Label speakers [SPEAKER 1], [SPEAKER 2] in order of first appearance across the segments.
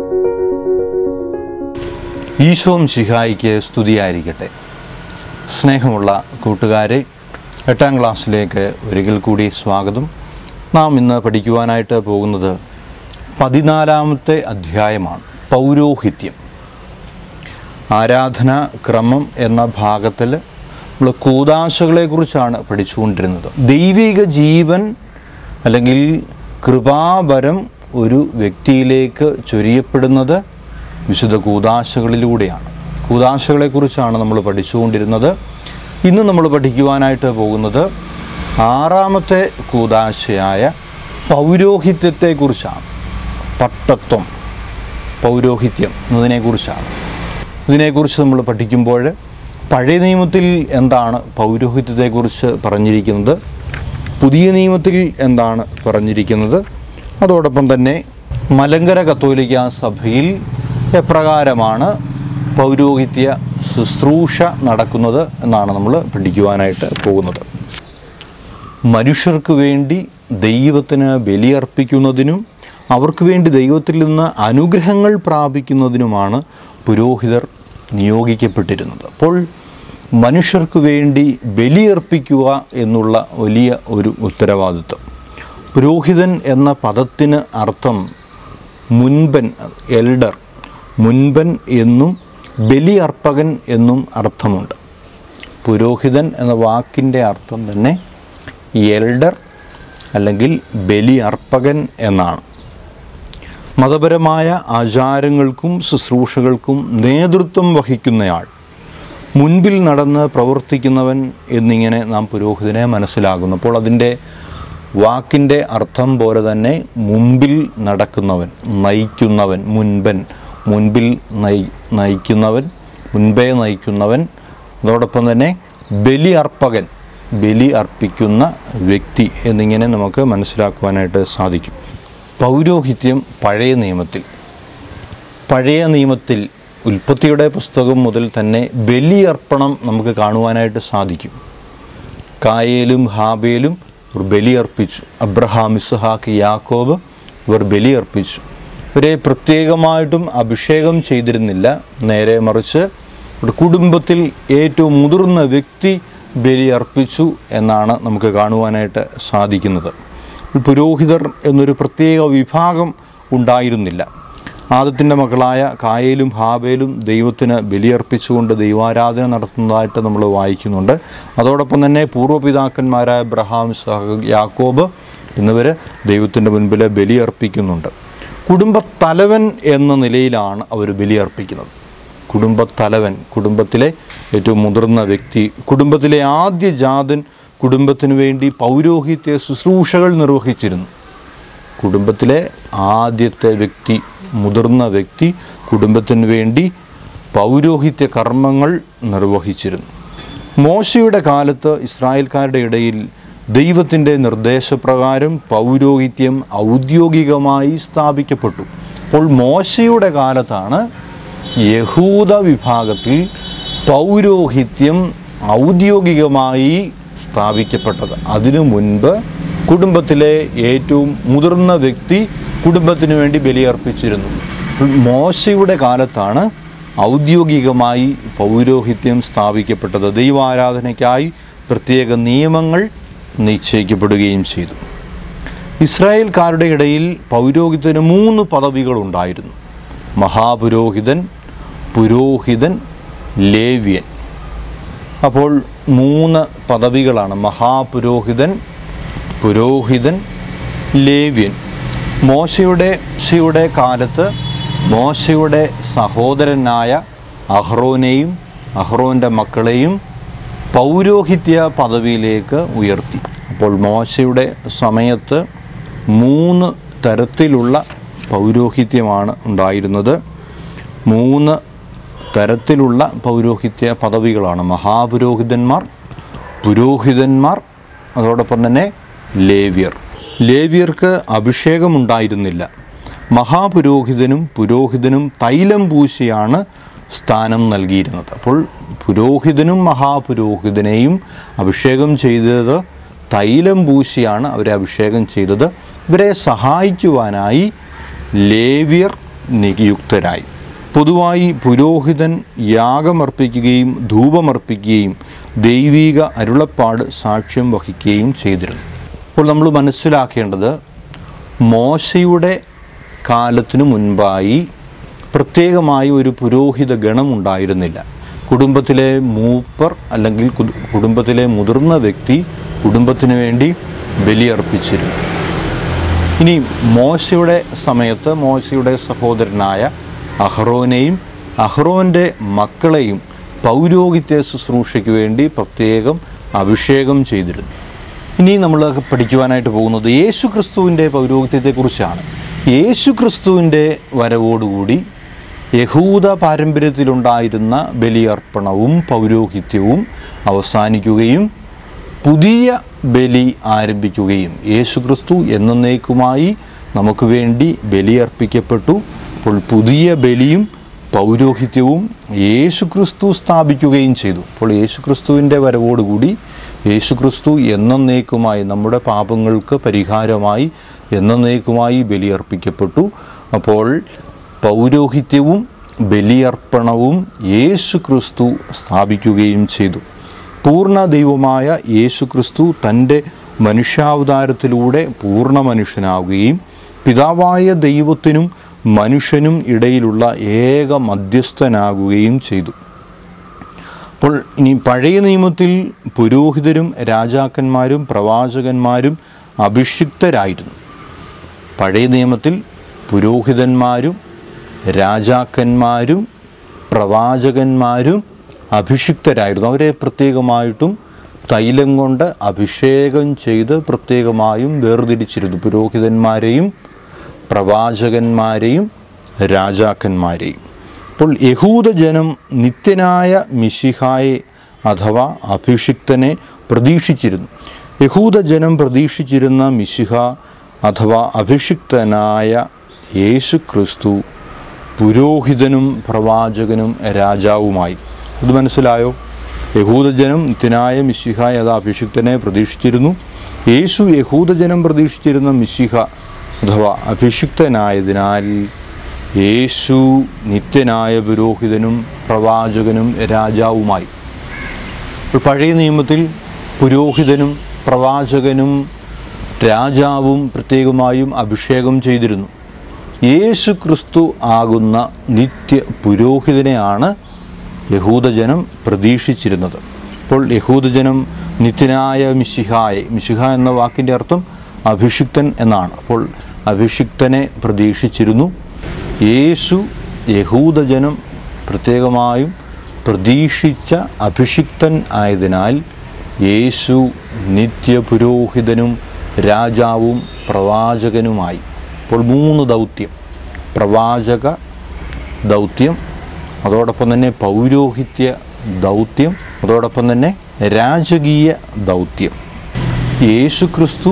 [SPEAKER 1] ഈശോം ശിഹായിക്ക് സ്തുതിയായിരിക്കട്ടെ സ്നേഹമുള്ള കൂട്ടുകാരെ എട്ടാം ക്ലാസ്സിലേക്ക് ഒരിക്കൽ കൂടി സ്വാഗതം നാം ഇന്ന് പഠിക്കുവാനായിട്ട് പോകുന്നത് പതിനാലാമത്തെ അധ്യായമാണ് പൗരോഹിത്യം ആരാധനാ ക്രമം എന്ന ഭാഗത്തിൽ നമ്മൾ കൂതാശകളെക്കുറിച്ചാണ് പഠിച്ചുകൊണ്ടിരുന്നത് ദൈവിക ജീവൻ അല്ലെങ്കിൽ കൃപാവരം ഒരു വ്യക്തിയിലേക്ക് ചൊരിയപ്പെടുന്നത് വിശുദ്ധ കൂതാശകളിലൂടെയാണ് കൂതാശകളെക്കുറിച്ചാണ് നമ്മൾ പഠിച്ചുകൊണ്ടിരുന്നത് ഇന്ന് നമ്മൾ പഠിക്കുവാനായിട്ട് പോകുന്നത് ആറാമത്തെ കൂതാശയായ പൗരോഹിത്യത്തെക്കുറിച്ചാണ് പട്ടത്വം പൗരോഹിത്യം എന്നതിനെക്കുറിച്ചാണ് ഇതിനെക്കുറിച്ച് നമ്മൾ പഠിക്കുമ്പോൾ പഴയ നിയമത്തിൽ എന്താണ് പൗരോഹിത്യത്തെക്കുറിച്ച് പറഞ്ഞിരിക്കുന്നത് പുതിയ നിയമത്തിൽ എന്താണ് പറഞ്ഞിരിക്കുന്നത് അതോടൊപ്പം തന്നെ മലങ്കര കത്തോലിക്ക സഭയിൽ എപ്രകാരമാണ് പൗരോഹിത്യ ശുശ്രൂഷ നടക്കുന്നത് എന്നാണ് നമ്മൾ പഠിക്കുവാനായിട്ട് പോകുന്നത് മനുഷ്യർക്ക് വേണ്ടി ദൈവത്തിന് ബലിയർപ്പിക്കുന്നതിനും അവർക്ക് വേണ്ടി ദൈവത്തിൽ നിന്ന് അനുഗ്രഹങ്ങൾ പ്രാപിക്കുന്നതിനുമാണ് പുരോഹിതർ നിയോഗിക്കപ്പെട്ടിരുന്നത് അപ്പോൾ മനുഷ്യർക്ക് വേണ്ടി ബലിയർപ്പിക്കുക എന്നുള്ള വലിയ ഒരു ഉത്തരവാദിത്വം പുരോഹിതൻ എന്ന പദത്തിന് അർത്ഥം മുൻപൻ എൽഡർ മുൻപൻ എന്നും ബലിയർപ്പകൻ എന്നും അർത്ഥമുണ്ട് പുരോഹിതൻ എന്ന വാക്കിൻ്റെ അർത്ഥം തന്നെ എൽഡർ അല്ലെങ്കിൽ ബലി അർപ്പകൻ എന്നാണ് മതപരമായ ആചാരങ്ങൾക്കും ശുശ്രൂഷകൾക്കും നേതൃത്വം വഹിക്കുന്നയാൾ മുൻപിൽ നടന്ന് പ്രവർത്തിക്കുന്നവൻ എന്നിങ്ങനെ നാം പുരോഹിതനെ മനസ്സിലാകുന്നു അപ്പോൾ അതിൻ്റെ വാക്കിൻ്റെ അർത്ഥം പോലെ തന്നെ മുൻപിൽ നടക്കുന്നവൻ നയിക്കുന്നവൻ മുൻപൻ മുൻപിൽ നയി നയിക്കുന്നവൻ മുൻപേ നയിക്കുന്നവൻ അതോടൊപ്പം തന്നെ ബലി അർപ്പകൻ ബലി അർപ്പിക്കുന്ന വ്യക്തി എന്നിങ്ങനെ നമുക്ക് മനസ്സിലാക്കുവാനായിട്ട് സാധിക്കും പൗരോഹിത്യം പഴയ നിയമത്തിൽ പഴയ നിയമത്തിൽ ഉൽപ്പത്തിയുടെ പുസ്തകം മുതൽ തന്നെ ബലിയർപ്പണം നമുക്ക് കാണുവാനായിട്ട് സാധിക്കും കായേലും ഹാബേലും ഇവർ ബലിയർപ്പിച്ചു അബ്രഹാം ഇസ്ഹാക്ക് യാക്കോബ് ഇവർ ബലിയർപ്പിച്ചു ഇവരെ പ്രത്യേകമായിട്ടും അഭിഷേകം ചെയ്തിരുന്നില്ല നേരെ മറിച്ച് ഒരു കുടുംബത്തിൽ ഏറ്റവും മുതിർന്ന വ്യക്തി ബലിയർപ്പിച്ചു എന്നാണ് നമുക്ക് കാണുവാനായിട്ട് സാധിക്കുന്നത് പുരോഹിതർ എന്നൊരു പ്രത്യേക വിഭാഗം ഉണ്ടായിരുന്നില്ല ആദത്തിൻ്റെ മക്കളായ കായേലും ഹാബേലും ദൈവത്തിന് ബലിയർപ്പിച്ചുകൊണ്ട് ദൈവാരാധന നടത്തുന്നതായിട്ട് നമ്മൾ വായിക്കുന്നുണ്ട് അതോടൊപ്പം തന്നെ പൂർവ്വപിതാക്കന്മാരായ അബ്രഹാം സഹ യാക്കോബ് എന്നിവർ ദൈവത്തിൻ്റെ മുൻപിൽ ബലിയർപ്പിക്കുന്നുണ്ട് കുടുംബത്തലവൻ എന്ന നിലയിലാണ് അവർ ബലിയർപ്പിക്കുന്നത് കുടുംബത്തലവൻ കുടുംബത്തിലെ ഏറ്റവും മുതിർന്ന വ്യക്തി കുടുംബത്തിലെ ആദ്യ ജാതൻ കുടുംബത്തിന് വേണ്ടി പൗരോഹിത്യ ശുശ്രൂഷകൾ നിർവഹിച്ചിരുന്നു കുടുംബത്തിലെ ആദ്യത്തെ വ്യക്തി മുതിർന്ന വ്യക്തി കുടുംബത്തിന് വേണ്ടി പൗരോഹിത്യ കർമ്മങ്ങൾ നിർവഹിച്ചിരുന്നു മോശയുടെ കാലത്ത് ഇസ്രായേൽക്കാരുടെ ഇടയിൽ ദൈവത്തിൻ്റെ നിർദ്ദേശപ്രകാരം പൗരോഹിത്യം ഔദ്യോഗികമായി സ്ഥാപിക്കപ്പെട്ടു അപ്പോൾ മോശയുടെ കാലത്താണ് യഹൂദ വിഭാഗത്തിൽ പൗരോഹിത്യം ഔദ്യോഗികമായി സ്ഥാപിക്കപ്പെട്ടത് അതിനു മുൻപ് കുടുംബത്തിലെ ഏറ്റവും മുതിർന്ന വ്യക്തി കുടുംബത്തിന് വേണ്ടി ബലിയർപ്പിച്ചിരുന്നു മോശയുടെ കാലത്താണ് ഔദ്യോഗികമായി പൗരോഹിത്യം സ്ഥാപിക്കപ്പെട്ടത് ദൈവാരാധനയ്ക്കായി പ്രത്യേക നിയമങ്ങൾ നിശ്ചയിക്കപ്പെടുകയും ചെയ്തു ഇസ്രായേൽക്കാരുടെ ഇടയിൽ പൗരോഹിത്യത്തിന് മൂന്ന് പദവികളുണ്ടായിരുന്നു മഹാപുരോഹിതൻ പുരോഹിതൻ ലേവ്യൻ അപ്പോൾ മൂന്ന് പദവികളാണ് മഹാപുരോഹിതൻ പുരോഹിതൻ ലേവ്യൻ മോശയുടെ മോശയുടെ കാലത്ത് മോശയുടെ സഹോദരനായ അഹ്റോനെയും അഹ്റോൻ്റെ മക്കളെയും പൗരോഹിത്യ പദവിയിലേക്ക് ഉയർത്തി അപ്പോൾ മോശയുടെ സമയത്ത് മൂന്ന് തരത്തിലുള്ള പൗരോഹിത്യമാണ് ഉണ്ടായിരുന്നത് മൂന്ന് തരത്തിലുള്ള പൗരോഹിത്യ പദവികളാണ് മഹാപുരോഹിതന്മാർ പുരോഹിതന്മാർ അതോടൊപ്പം തന്നെ ലേവ്യർ ലേവ്യർക്ക് അഭിഷേകമുണ്ടായിരുന്നില്ല മഹാപുരോഹിതനും പുരോഹിതനും തൈലം പൂശിയാണ് സ്ഥാനം നൽകിയിരുന്നത് അപ്പോൾ പുരോഹിതനും മഹാപുരോഹിതനെയും അഭിഷേകം ചെയ്തത് തൈലം പൂശിയാണ് അവരെ അഭിഷേകം ചെയ്തത് ഇവരെ സഹായിക്കുവാനായി ലേവ്യർ നിയുക്തരായി പൊതുവായി പുരോഹിതൻ യാഗമർപ്പിക്കുകയും ധൂപമർപ്പിക്കുകയും ദൈവിക അരുളപ്പാട് സാക്ഷ്യം വഹിക്കുകയും ചെയ്തിരുന്നു അപ്പോൾ നമ്മൾ മനസ്സിലാക്കേണ്ടത് മോശയുടെ കാലത്തിനു മുൻപായി പ്രത്യേകമായി ഒരു പുരോഹിത ഗണം ഉണ്ടായിരുന്നില്ല കുടുംബത്തിലെ മൂപ്പർ അല്ലെങ്കിൽ കു- കുടുംബത്തിലെ മുതിർന്ന വ്യക്തി കുടുംബത്തിന് വേണ്ടി ബലിയർപ്പിച്ചിരുന്നു ഇനി മോശയുടെ സമയത്ത് മോശയുടെ സഹോദരനായ അഹ്റോനെയും അഹ്റോൻ്റെ മക്കളെയും പൗരോഹിത്യ ശുശ്രൂഷയ്ക്ക് വേണ്ടി പ്രത്യേകം അഭിഷേകം ചെയ്തിരുന്നു ഇനി നമ്മൾ പഠിക്കുവാനായിട്ട് പോകുന്നത് യേശു ക്രിസ്തുവിൻ്റെ പൗരോഹിത്യത്തെക്കുറിച്ചാണ് യേശു ക്രിസ്തുവിൻ്റെ വരവോടുകൂടി യഹൂദ പാരമ്പര്യത്തിലുണ്ടായിരുന്ന ബലിയർപ്പണവും പൗരോഹിത്യവും അവസാനിക്കുകയും പുതിയ ബലി ആരംഭിക്കുകയും യേശുക്രിസ്തു എന്നേക്കുമായി നമുക്ക് വേണ്ടി ബലിയർപ്പിക്കപ്പെട്ടു അപ്പോൾ പുതിയ ബലിയും പൗരോഹിത്യവും യേശുക്രിസ്തു സ്ഥാപിക്കുകയും ചെയ്തു അപ്പോൾ യേശുക്രിസ്തുവിൻ്റെ വരവോടുകൂടി യേശുക്രിസ്തു എന്നേക്കുമായി നമ്മുടെ പാപങ്ങൾക്ക് പരിഹാരമായി എന്നേക്കുമായി ബലിയർപ്പിക്കപ്പെട്ടു അപ്പോൾ പൗരോഹിത്യവും ബലിയർപ്പണവും യേശുക്രിസ്തു സ്ഥാപിക്കുകയും ചെയ്തു പൂർണ്ണ ദൈവമായ യേശുക്രിസ്തു തൻ്റെ മനുഷ്യാവതാരത്തിലൂടെ പൂർണ്ണ മനുഷ്യനാവുകയും പിതാവായ ദൈവത്തിനും മനുഷ്യനും ഇടയിലുള്ള ഏക മധ്യസ്ഥനാകുകയും ചെയ്തു അപ്പോൾ ഇനി പഴയ നിയമത്തിൽ പുരോഹിതരും രാജാക്കന്മാരും പ്രവാചകന്മാരും അഭിഷിക്തരായിരുന്നു പഴയ നിയമത്തിൽ പുരോഹിതന്മാരും രാജാക്കന്മാരും പ്രവാചകന്മാരും അഭിഷിക്തരായിരുന്നു അവരെ പ്രത്യേകമായിട്ടും തൈലം കൊണ്ട് അഭിഷേകം ചെയ്ത് പ്രത്യേകമായും വേർതിരിച്ചിരുന്നു പുരോഹിതന്മാരെയും പ്രവാചകന്മാരെയും രാജാക്കന്മാരെയും അപ്പോൾ യഹൂദജനം നിത്യനായ മിശിഹായെ അഥവാ അഭിഷിക്തനെ പ്രതീക്ഷിച്ചിരുന്നു യഹൂദജനം പ്രതീക്ഷിച്ചിരുന്ന മിശിഹ അഥവാ അഭിഷിക്തനായ യേശു ക്രിസ്തു പുരോഹിതനും പ്രവാചകനും രാജാവുമായി ഇത് മനസ്സിലായോ യഹൂദജനം നിത്യനായ മിശിഹായ അഥവാ അഭിഷിക്തനെ പ്രതീക്ഷിച്ചിരുന്നു യേശു യഹൂദജനം പ്രതീക്ഷിച്ചിരുന്ന മിശിഹ അഥവാ അഭിഷിക്തനായതിനാൽ യേശു നിത്യനായ പുരോഹിതനും പ്രവാചകനും രാജാവുമായി ഇപ്പോൾ പഴയ നിയമത്തിൽ പുരോഹിതനും പ്രവാചകനും രാജാവും പ്രത്യേകമായും അഭിഷേകം ചെയ്തിരുന്നു യേശു ക്രിസ്തു ആകുന്ന നിത്യ പുരോഹിതനെയാണ് യഹൂദജനം പ്രതീക്ഷിച്ചിരുന്നത് അപ്പോൾ യഹൂദജനം നിത്യനായ മിശിഹായെ മിശിഹ എന്ന വാക്കിൻ്റെ അർത്ഥം അഭിഷിക്തൻ എന്നാണ് അപ്പോൾ അഭിഷിക്തനെ പ്രതീക്ഷിച്ചിരുന്നു യേശു യഹൂദജനം പ്രത്യേകമായും പ്രതീക്ഷിച്ച അഭിഷിക്തൻ ആയതിനാൽ യേശു നിത്യപുരോഹിതനും രാജാവും പ്രവാചകനുമായി അപ്പോൾ മൂന്ന് ദൗത്യം പ്രവാചക ദൗത്യം അതോടൊപ്പം തന്നെ പൗരോഹിത്യ ദൗത്യം അതോടൊപ്പം തന്നെ രാജകീയ ദൗത്യം യേശുക്രിസ്തു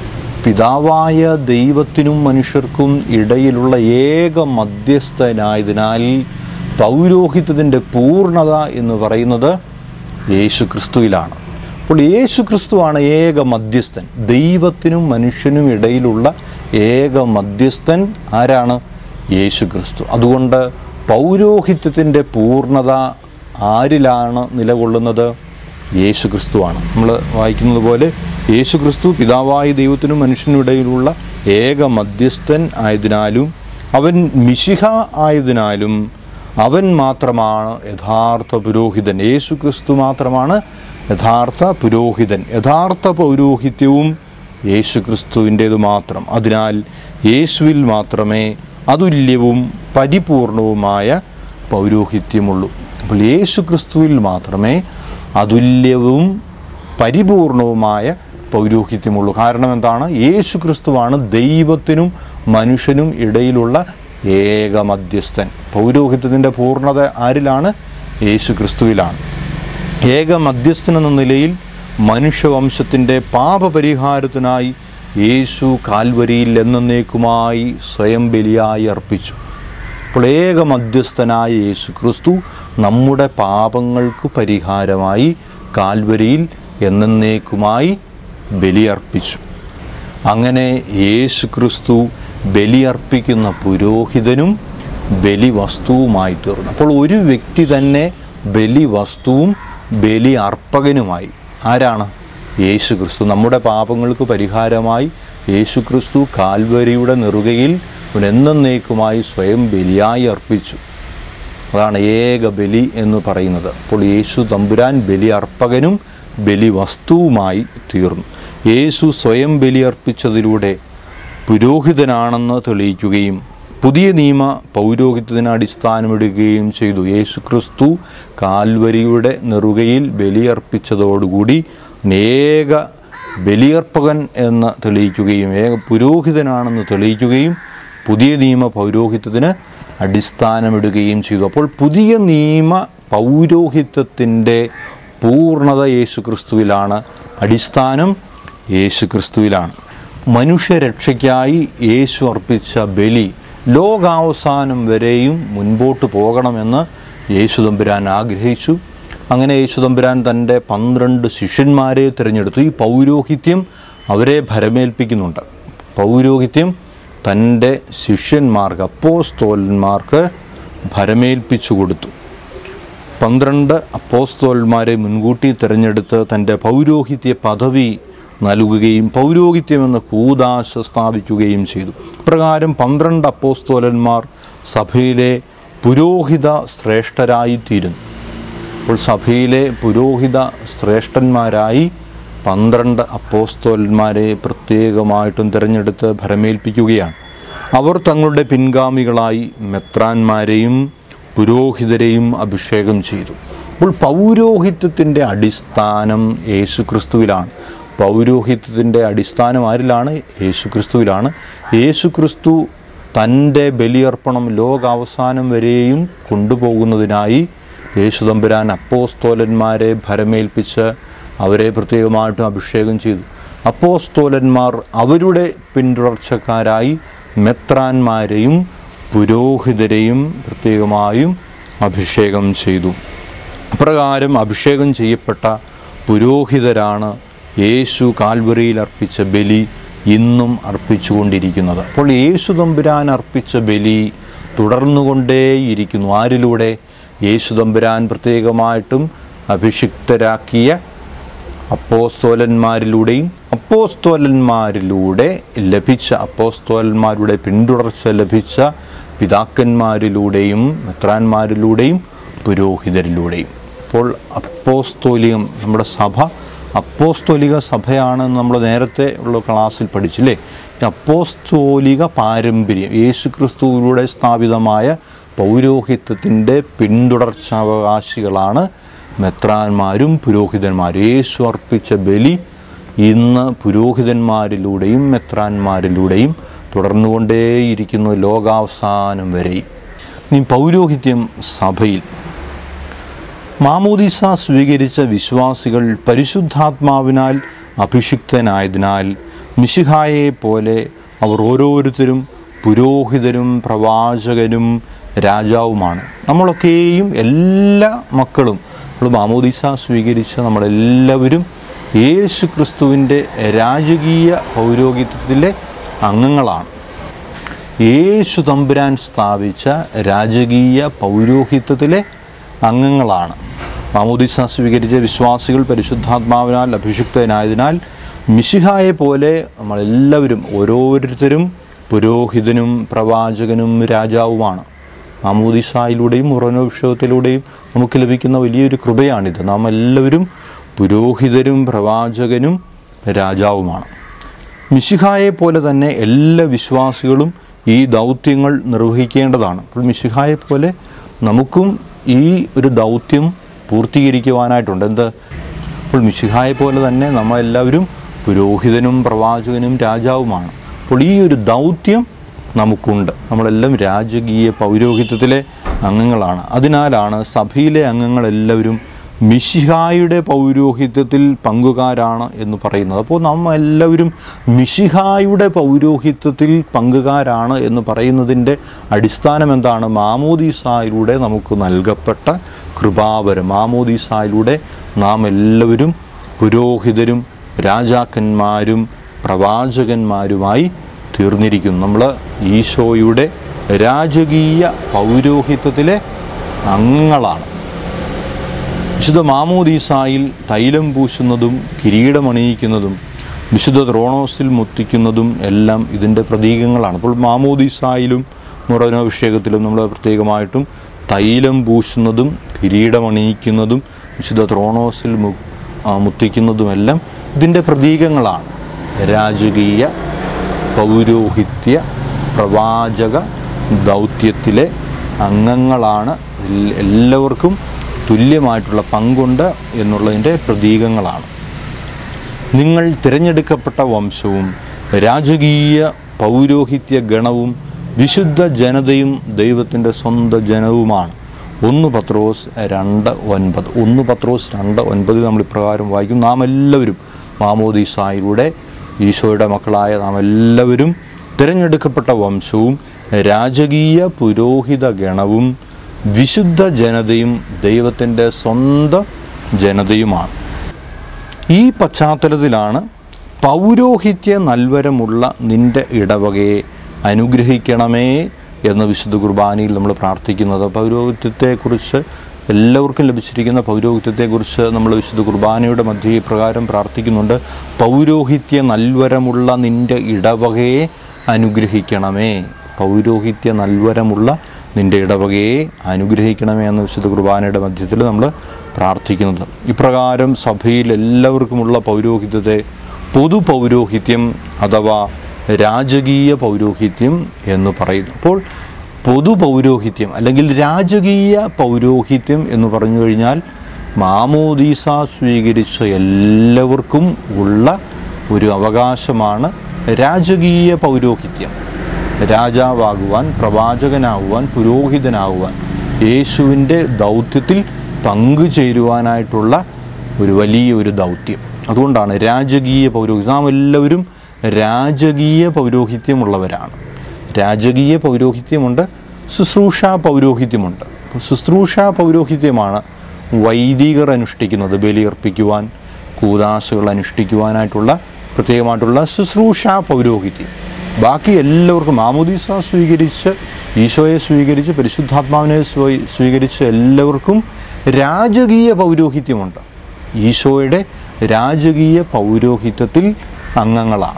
[SPEAKER 1] പിതാവായ ദൈവത്തിനും മനുഷ്യർക്കും ഇടയിലുള്ള ഏക മധ്യസ്ഥനായതിനാൽ പൗരോഹിത്യത്തിൻ്റെ പൂർണ്ണത എന്ന് പറയുന്നത് യേശു ക്രിസ്തുവിലാണ് അപ്പോൾ യേശു ക്രിസ്തുവാണ് ഏക മധ്യസ്ഥൻ ദൈവത്തിനും മനുഷ്യനും ഇടയിലുള്ള ഏക മധ്യസ്ഥൻ ആരാണ് യേശു ക്രിസ്തു അതുകൊണ്ട് പൗരോഹിത്യത്തിൻ്റെ പൂർണ്ണത ആരിലാണ് നിലകൊള്ളുന്നത് യേശു ക്രിസ്തുവാണ് നമ്മൾ വായിക്കുന്നത് പോലെ യേശു ക്രിസ്തു പിതാവായ ദൈവത്തിനും മനുഷ്യനും ഇടയിലുള്ള ഏക മധ്യസ്ഥൻ ആയതിനാലും അവൻ മിശിഹ ആയതിനാലും അവൻ മാത്രമാണ് യഥാർത്ഥ പുരോഹിതൻ യേശു ക്രിസ്തു മാത്രമാണ് യഥാർത്ഥ പുരോഹിതൻ യഥാർത്ഥ പൗരോഹിത്യവും യേശു ക്രിസ്തുവിൻ്റേത് മാത്രം അതിനാൽ യേശുവിൽ മാത്രമേ അതുല്യവും പരിപൂർണവുമായ പൗരോഹിത്യമുള്ളൂ അപ്പോൾ യേശു ക്രിസ്തുവിൽ മാത്രമേ അതുല്യവും പരിപൂർണവുമായ പൗരോഹിത്യമുള്ളൂ കാരണം എന്താണ് യേശു ക്രിസ്തുവാണ് ദൈവത്തിനും മനുഷ്യനും ഇടയിലുള്ള ഏക മധ്യസ്ഥൻ പൗരോഹിത്യത്തിൻ്റെ പൂർണ്ണത ആരിലാണ് യേശു ക്രിസ്തുവിലാണ് ഏക മധ്യസ്ഥൻ എന്ന നിലയിൽ മനുഷ്യവംശത്തിൻ്റെ പാപപരിഹാരത്തിനായി യേശു കാൽവരിയിൽ എന്നേക്കുമായി സ്വയം ബലിയായി അർപ്പിച്ചു അപ്പോൾ ഏക മധ്യസ്ഥനായ യേശു ക്രിസ്തു നമ്മുടെ പാപങ്ങൾക്ക് പരിഹാരമായി കാൽവരിയിൽ എന്നേക്കുമായി ബലിയർപ്പിച്ചു അങ്ങനെ യേശു ക്രിസ്തു ബലിയർപ്പിക്കുന്ന പുരോഹിതനും ബലി വസ്തുവുമായി തീർന്നു അപ്പോൾ ഒരു വ്യക്തി തന്നെ ബലി വസ്തുവും ബലി അർപ്പകനുമായി ആരാണ് യേശു ക്രിസ്തു നമ്മുടെ പാപങ്ങൾക്ക് പരിഹാരമായി യേശു ക്രിസ്തു കാൽവരിയുടെ നെറുകയിൽ എന്നേക്കുമായി സ്വയം ബലിയായി അർപ്പിച്ചു അതാണ് ഏക ബലി എന്ന് പറയുന്നത് അപ്പോൾ യേശു തമ്പുരാൻ ബലി അർപ്പകനും ബലി വസ്തുവുമായി തീർന്നു യേശു സ്വയം ബലി അർപ്പിച്ചതിലൂടെ പുരോഹിതനാണെന്ന് തെളിയിക്കുകയും പുതിയ നിയമ പൗരോഹിത്യത്തിന് അടിസ്ഥാനമിടുകയും ചെയ്തു യേശു ക്രിസ്തു കാൽവരിയുടെ നെറുകയിൽ ബലിയർപ്പിച്ചതോടുകൂടി ഏക ബലിയർപ്പകൻ എന്ന് തെളിയിക്കുകയും ഏക പുരോഹിതനാണെന്ന് തെളിയിക്കുകയും പുതിയ നിയമ പൗരോഹിത്യത്തിന് അടിസ്ഥാനമിടുകയും ചെയ്തു അപ്പോൾ പുതിയ നിയമ പൗരോഹിത്യത്തിൻ്റെ പൂർണ്ണത യേശു ക്രിസ്തുവിലാണ് അടിസ്ഥാനം യേശു ക്രിസ്തുവിലാണ് മനുഷ്യരക്ഷയ്ക്കായി യേശു അർപ്പിച്ച ബലി ലോകാവസാനം വരെയും മുൻപോട്ട് പോകണമെന്ന് യേശു തമ്പുരാൻ ആഗ്രഹിച്ചു അങ്ങനെ യേശു തമ്പുരാൻ തൻ്റെ പന്ത്രണ്ട് ശിഷ്യന്മാരെ തിരഞ്ഞെടുത്തു ഈ പൗരോഹിത്യം അവരെ ഭരമേൽപ്പിക്കുന്നുണ്ട് പൗരോഹിത്യം തൻ്റെ ശിഷ്യന്മാർക്ക് അപ്പോസ്തോലന്മാർക്ക് ഭരമേൽപ്പിച്ചു കൊടുത്തു പന്ത്രണ്ട് അപ്പോസ്തോലന്മാരെ മുൻകൂട്ടി തിരഞ്ഞെടുത്ത് തൻ്റെ പൗരോഹിത്യ പദവി നൽകുകയും പൗരോഹിത്യമെന്ന കൂതാശ സ്ഥാപിക്കുകയും ചെയ്തു പ്രകാരം പന്ത്രണ്ട് അപ്പോസ്തോലന്മാർ സഭയിലെ പുരോഹിത ശ്രേഷ്ഠരായിത്തീരുന്നു അപ്പോൾ സഭയിലെ പുരോഹിത ശ്രേഷ്ഠന്മാരായി പന്ത്രണ്ട് അപ്പോസ്തോലന്മാരെ പ്രത്യേകമായിട്ടും തിരഞ്ഞെടുത്ത് ഭരമേൽപ്പിക്കുകയാണ് അവർ തങ്ങളുടെ പിൻഗാമികളായി മെത്രാന്മാരെയും പുരോഹിതരെയും അഭിഷേകം ചെയ്തു അപ്പോൾ പൗരോഹിത്യത്തിൻ്റെ അടിസ്ഥാനം യേശു ക്രിസ്തുവിലാണ് പൗരോഹിത്യത്തിൻ്റെ അടിസ്ഥാനം ആരിലാണ് യേശു ക്രിസ്തുവിലാണ് യേശു ക്രിസ്തു തൻ്റെ ബലിയർപ്പണം ലോകാവസാനം വരെയും കൊണ്ടുപോകുന്നതിനായി യേശു തമ്പുരാൻ അപ്പോസ്തോലന്മാരെ ഭരമേൽപ്പിച്ച് അവരെ പ്രത്യേകമായിട്ടും അഭിഷേകം ചെയ്തു അപ്പോസ്തോലന്മാർ അവരുടെ പിന്തുടർച്ചക്കാരായി മെത്രാന്മാരെയും പുരോഹിതരെയും പ്രത്യേകമായും അഭിഷേകം ചെയ്തു പ്രകാരം അഭിഷേകം ചെയ്യപ്പെട്ട പുരോഹിതരാണ് യേശു കാൽവറിയിൽ അർപ്പിച്ച ബലി ഇന്നും അർപ്പിച്ചുകൊണ്ടിരിക്കുന്നത് അപ്പോൾ യേശു തമ്പുരാൻ അർപ്പിച്ച ബലി തുടർന്നുകൊണ്ടേയിരിക്കുന്നു ആരിലൂടെ യേശു തമ്പുരാൻ പ്രത്യേകമായിട്ടും അഭിഷിക്തരാക്കിയ അപ്പോസ്തോലന്മാരിലൂടെയും അപ്പോസ്തോലന്മാരിലൂടെ ലഭിച്ച അപ്പോസ്തോലന്മാരുടെ പിന്തുടർച്ച ലഭിച്ച പിതാക്കന്മാരിലൂടെയും മെത്രാന്മാരിലൂടെയും പുരോഹിതരിലൂടെയും അപ്പോൾ അപ്പോസ്തോലികം നമ്മുടെ സഭ അപ്പോസ്തോലിക സഭയാണെന്ന് നമ്മൾ നേരത്തെ ഉള്ള ക്ലാസ്സിൽ പഠിച്ചില്ലേ ഈ അപ്പോസ്തോലിക പാരമ്പര്യം യേശു ക്രിസ്തുവിലൂടെ സ്ഥാപിതമായ പൗരോഹിത്യത്തിൻ്റെ പിന്തുടർച്ചാവകാശികളാണ് മെത്രാന്മാരും പുരോഹിതന്മാരും യേശു അർപ്പിച്ച ബലി ഇന്ന് പുരോഹിതന്മാരിലൂടെയും മെത്രാന്മാരിലൂടെയും തുടർന്നുകൊണ്ടേയിരിക്കുന്നു ലോകാവസാനം വരെയും ഇനി പൗരോഹിത്യം സഭയിൽ മാമോദീസ സ്വീകരിച്ച വിശ്വാസികൾ പരിശുദ്ധാത്മാവിനാൽ അഭിഷിക്തനായതിനാൽ മിശിഹായെ പോലെ അവർ ഓരോരുത്തരും പുരോഹിതരും പ്രവാചകനും രാജാവുമാണ് നമ്മളൊക്കെയും എല്ലാ മക്കളും നമ്മൾ മാമോദീസ സ്വീകരിച്ച നമ്മളെല്ലാവരും യേശു ക്രിസ്തുവിൻ്റെ രാജകീയ പൗരോഹിത്യത്തിലെ അംഗങ്ങളാണ് യേശു തമ്പുരാൻ സ്ഥാപിച്ച രാജകീയ പൗരോഹിത്യത്തിലെ അംഗങ്ങളാണ് മാമോദിസ സ്വീകരിച്ച വിശ്വാസികൾ പരിശുദ്ധാത്മാവിനാൽ അഭിഷിക്തനായതിനാൽ മിശിഹായെ പോലെ നമ്മളെല്ലാവരും ഓരോരുത്തരും പുരോഹിതനും പ്രവാചകനും രാജാവുമാണ് മാമോദിസായിലൂടെയും ഉറനോഭിഷേകത്തിലൂടെയും നമുക്ക് ലഭിക്കുന്ന വലിയൊരു കൃപയാണിത് നാം എല്ലാവരും പുരോഹിതരും പ്രവാചകനും രാജാവുമാണ് മിശിഹായെ പോലെ തന്നെ എല്ലാ വിശ്വാസികളും ഈ ദൗത്യങ്ങൾ നിർവഹിക്കേണ്ടതാണ് അപ്പോൾ മിശിഹായെ പോലെ നമുക്കും ഈ ഒരു ദൗത്യം പൂർത്തീകരിക്കുവാനായിട്ടുണ്ട് എന്ത് അപ്പോൾ മിശിഹായെ പോലെ തന്നെ നമ്മളെല്ലാവരും പുരോഹിതനും പ്രവാചകനും രാജാവുമാണ് അപ്പോൾ ഈ ഒരു ദൗത്യം നമുക്കുണ്ട് നമ്മളെല്ലാം രാജകീയ പൗരോഹിത്യത്തിലെ അംഗങ്ങളാണ് അതിനാലാണ് സഭയിലെ അംഗങ്ങളെല്ലാവരും മിശിഹായുടെ പൗരോഹിത്യത്തിൽ പങ്കുകാരാണ് എന്ന് പറയുന്നത് അപ്പോൾ നമ്മൾ എല്ലാവരും മിശിഹായുടെ പൗരോഹിത്യത്തിൽ പങ്കുകാരാണ് എന്ന് പറയുന്നതിൻ്റെ അടിസ്ഥാനം എന്താണ് മാമോദീസായിലൂടെ നമുക്ക് നൽകപ്പെട്ട കൃപാവരം മാമോദീസായിലൂടെ നാം എല്ലാവരും പുരോഹിതരും രാജാക്കന്മാരും പ്രവാചകന്മാരുമായി തീർന്നിരിക്കുന്നു നമ്മൾ ഈശോയുടെ രാജകീയ പൗരോഹിത്യത്തിലെ അംഗങ്ങളാണ് വിശുദ്ധ മാമോദീസായിൽ തൈലം പൂശുന്നതും കിരീടമണിയിക്കുന്നതും വിശുദ്ധ ത്രോണോസിൽ മുത്തിക്കുന്നതും എല്ലാം ഇതിൻ്റെ പ്രതീകങ്ങളാണ് അപ്പോൾ മാമോദീസായിലും മുറവിനഭിഷേകത്തിലും നമ്മൾ പ്രത്യേകമായിട്ടും തൈലം പൂശുന്നതും കിരീടമണിയിക്കുന്നതും വിശുദ്ധ ത്രോണോസിൽ മു ആ, മുത്തിക്കുന്നതുമെല്ലാം ഇതിൻ്റെ പ്രതീകങ്ങളാണ് രാജകീയ പൗരോഹിത്യ പ്രവാചക ദൗത്യത്തിലെ അംഗങ്ങളാണ് എൽ- എല്ലാവർക്കും തുല്യമായിട്ടുള്ള പങ്കുണ്ട് എന്നുള്ളതിൻ്റെ പ്രതീകങ്ങളാണ് നിങ്ങൾ തിരഞ്ഞെടുക്കപ്പെട്ട വംശവും രാജകീയ പൗരോഹിത്യ ഗണവും വിശുദ്ധ ജനതയും ദൈവത്തിൻ്റെ സ്വന്തം ജനവുമാണ് ഒന്ന് പത്രോസ് രണ്ട് ഒൻപത് ഒന്ന് പത്രോസ് രണ്ട് ഒൻപതിൽ നമ്മൾ ഇപ്രകാരം വായിക്കും നാം എല്ലാവരും മാമോദീസായിലൂടെ ഈശോയുടെ മക്കളായ നാം എല്ലാവരും തിരഞ്ഞെടുക്കപ്പെട്ട വംശവും രാജകീയ പുരോഹിത ഗണവും വിശുദ്ധ ജനതയും ദൈവത്തിൻ്റെ സ്വന്തം ജനതയുമാണ് ഈ പശ്ചാത്തലത്തിലാണ് പൗരോഹിത്യ നൽവരമുള്ള നിന്റെ ഇടവകയെ അനുഗ്രഹിക്കണമേ എന്ന് വിശുദ്ധ കുർബാനയിൽ നമ്മൾ പ്രാർത്ഥിക്കുന്നത് പൗരോഹിത്യത്തെക്കുറിച്ച് എല്ലാവർക്കും ലഭിച്ചിരിക്കുന്ന പൗരോഹിത്യത്തെക്കുറിച്ച് നമ്മൾ വിശുദ്ധ കുർബാനയുടെ മധ്യ പ്രകാരം പ്രാർത്ഥിക്കുന്നുണ്ട് പൗരോഹിത്യ നൽവരമുള്ള നിന്റെ ഇടവകയെ അനുഗ്രഹിക്കണമേ പൗരോഹിത്യ നൽവരമുള്ള നിന്റെ ഇടവകയെ അനുഗ്രഹിക്കണമേ എന്ന വിശുദ്ധ കുർബാനയുടെ മധ്യത്തിൽ നമ്മൾ പ്രാർത്ഥിക്കുന്നത് ഇപ്രകാരം സഭയിൽ എല്ലാവർക്കുമുള്ള പൗരോഹിത്യത്തെ പൊതു പൗരോഹിത്യം അഥവാ രാജകീയ പൗരോഹിത്യം എന്ന് പറയുന്നു അപ്പോൾ പൊതു പൗരോഹിത്യം അല്ലെങ്കിൽ രാജകീയ പൗരോഹിത്യം എന്ന് പറഞ്ഞു കഴിഞ്ഞാൽ മാമോദീസ സ്വീകരിച്ച എല്ലാവർക്കും ഉള്ള ഒരു അവകാശമാണ് രാജകീയ പൗരോഹിത്യം രാജാവാകുവാൻ പ്രവാചകനാകുവാൻ പുരോഹിതനാകുവാൻ യേശുവിൻ്റെ ദൗത്യത്തിൽ പങ്കുചേരുവാനായിട്ടുള്ള ഒരു വലിയ ഒരു ദൗത്യം അതുകൊണ്ടാണ് രാജകീയ പൗരോഹിത്യം നാം എല്ലാവരും രാജകീയ പൗരോഹിത്യമുള്ളവരാണ് രാജകീയ പൗരോഹിത്യമുണ്ട് ശുശ്രൂഷ പൗരോഹിത്യമുണ്ട് അപ്പോൾ ശുശ്രൂഷ പൗരോഹിത്യമാണ് വൈദികർ അനുഷ്ഠിക്കുന്നത് ബലിയർപ്പിക്കുവാൻ കൂതാശകൾ അനുഷ്ഠിക്കുവാനായിട്ടുള്ള പ്രത്യേകമായിട്ടുള്ള ശുശ്രൂഷ പൗരോഹിത്യം ബാക്കി എല്ലാവർക്കും മാമോദീസ സ്വീകരിച്ച് ഈശോയെ സ്വീകരിച്ച് പരിശുദ്ധാത്മാവിനെ സ്വീ- സ്വീകരിച്ച് എല്ലാവർക്കും രാജകീയ പൗരോഹിത്യമുണ്ട് ഈശോയുടെ രാജകീയ പൗരോഹിത്യത്തിൽ അംഗങ്ങളാണ്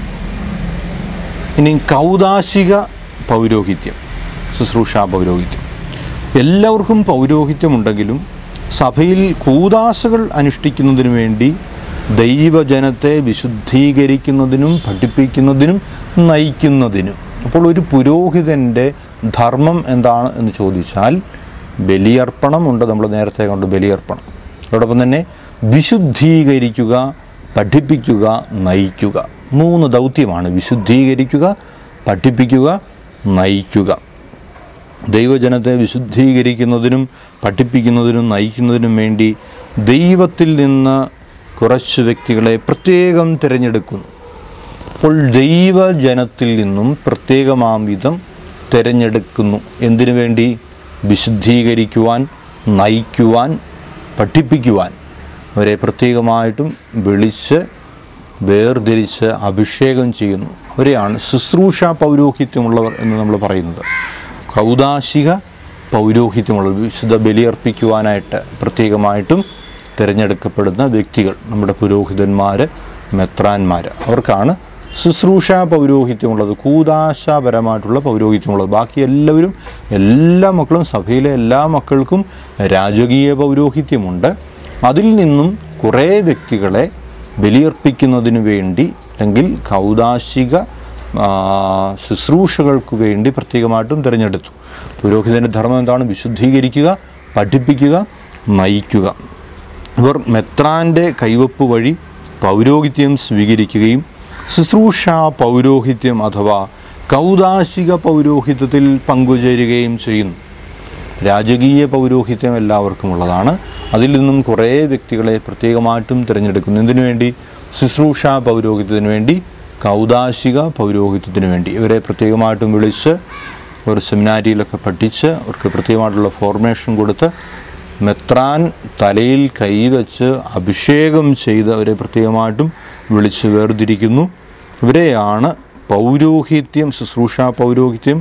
[SPEAKER 1] ഇനി കൗതാശിക പൗരോഹിത്യം ശുശ്രൂഷ പൗരോഹിത്യം എല്ലാവർക്കും പൗരോഹിത്യമുണ്ടെങ്കിലും സഭയിൽ കൂതാശകൾ അനുഷ്ഠിക്കുന്നതിനു വേണ്ടി ദൈവജനത്തെ വിശുദ്ധീകരിക്കുന്നതിനും പഠിപ്പിക്കുന്നതിനും നയിക്കുന്നതിനും അപ്പോൾ ഒരു പുരോഹിതൻ്റെ ധർമ്മം എന്താണ് എന്ന് ചോദിച്ചാൽ ബലിയർപ്പണം ഉണ്ട് നമ്മൾ നേരത്തെ കണ്ടു ബലിയർപ്പണം അതോടൊപ്പം തന്നെ വിശുദ്ധീകരിക്കുക പഠിപ്പിക്കുക നയിക്കുക മൂന്ന് ദൗത്യമാണ് വിശുദ്ധീകരിക്കുക പഠിപ്പിക്കുക നയിക്കുക ദൈവജനത്തെ വിശുദ്ധീകരിക്കുന്നതിനും പഠിപ്പിക്കുന്നതിനും നയിക്കുന്നതിനും വേണ്ടി ദൈവത്തിൽ നിന്ന് കുറച്ച് വ്യക്തികളെ പ്രത്യേകം തിരഞ്ഞെടുക്കുന്നു അപ്പോൾ ദൈവജനത്തിൽ നിന്നും പ്രത്യേകമാം വിധം തിരഞ്ഞെടുക്കുന്നു എന്തിനു വേണ്ടി വിശുദ്ധീകരിക്കുവാൻ നയിക്കുവാൻ പഠിപ്പിക്കുവാൻ അവരെ പ്രത്യേകമായിട്ടും വിളിച്ച് വേർതിരിച്ച് അഭിഷേകം ചെയ്യുന്നു അവരെയാണ് ശുശ്രൂഷ പൗരോഹിത്യമുള്ളവർ എന്ന് നമ്മൾ പറയുന്നത് കൗതാശിക പൗരോഹിത്യമുള്ള വിശുദ്ധ ബലിയർപ്പിക്കുവാനായിട്ട് പ്രത്യേകമായിട്ടും തിരഞ്ഞെടുക്കപ്പെടുന്ന വ്യക്തികൾ നമ്മുടെ പുരോഹിതന്മാർ മെത്രാന്മാർ അവർക്കാണ് ശുശ്രൂഷ പൗരോഹിത്യമുള്ളത് കൂതാശാപരമായിട്ടുള്ള പൗരോഹിത്യമുള്ളത് ബാക്കി എല്ലാവരും എല്ലാ മക്കളും സഭയിലെ എല്ലാ മക്കൾക്കും രാജകീയ പൗരോഹിത്യമുണ്ട് അതിൽ നിന്നും കുറേ വ്യക്തികളെ ബലിയർപ്പിക്കുന്നതിന് വേണ്ടി അല്ലെങ്കിൽ കൗതാശിക ആ, ശുശ്രൂഷകൾക്ക് വേണ്ടി പ്രത്യേകമായിട്ടും തിരഞ്ഞെടുത്തു പുരോഹിതൻ്റെ ധർമ്മം എന്താണ് വിശുദ്ധീകരിക്കുക പഠിപ്പിക്കുക നയിക്കുക ഇവർ മെത്രാൻ്റെ കൈവപ്പ് വഴി പൗരോഹിത്യം സ്വീകരിക്കുകയും ശുശ്രൂഷ പൗരോഹിത്യം അഥവാ കൗതാശിക പൗരോഹിത്യത്തിൽ പങ്കുചേരുകയും ചെയ്യുന്നു രാജകീയ പൗരോഹിത്യം എല്ലാവർക്കും ഉള്ളതാണ് അതിൽ നിന്നും കുറേ വ്യക്തികളെ പ്രത്യേകമായിട്ടും തിരഞ്ഞെടുക്കുന്നു എന്തിനു വേണ്ടി ശുശ്രൂഷ പൗരോഹിത്യത്തിന് വേണ്ടി കൗതാശിക പൗരോഹിത്യത്തിന് വേണ്ടി ഇവരെ പ്രത്യേകമായിട്ടും വിളിച്ച് ഒരു സെമിനാരിയിലൊക്കെ പഠിച്ച് അവർക്ക് പ്രത്യേകമായിട്ടുള്ള ഫോർമേഷൻ കൊടുത്ത് മെത്രാൻ തലയിൽ കൈവച്ച് അഭിഷേകം ചെയ്ത് അവരെ പ്രത്യേകമായിട്ടും വിളിച്ച് വേർതിരിക്കുന്നു ഇവരെയാണ് പൗരോഹിത്യം ശുശ്രൂഷ പൗരോഹിത്യം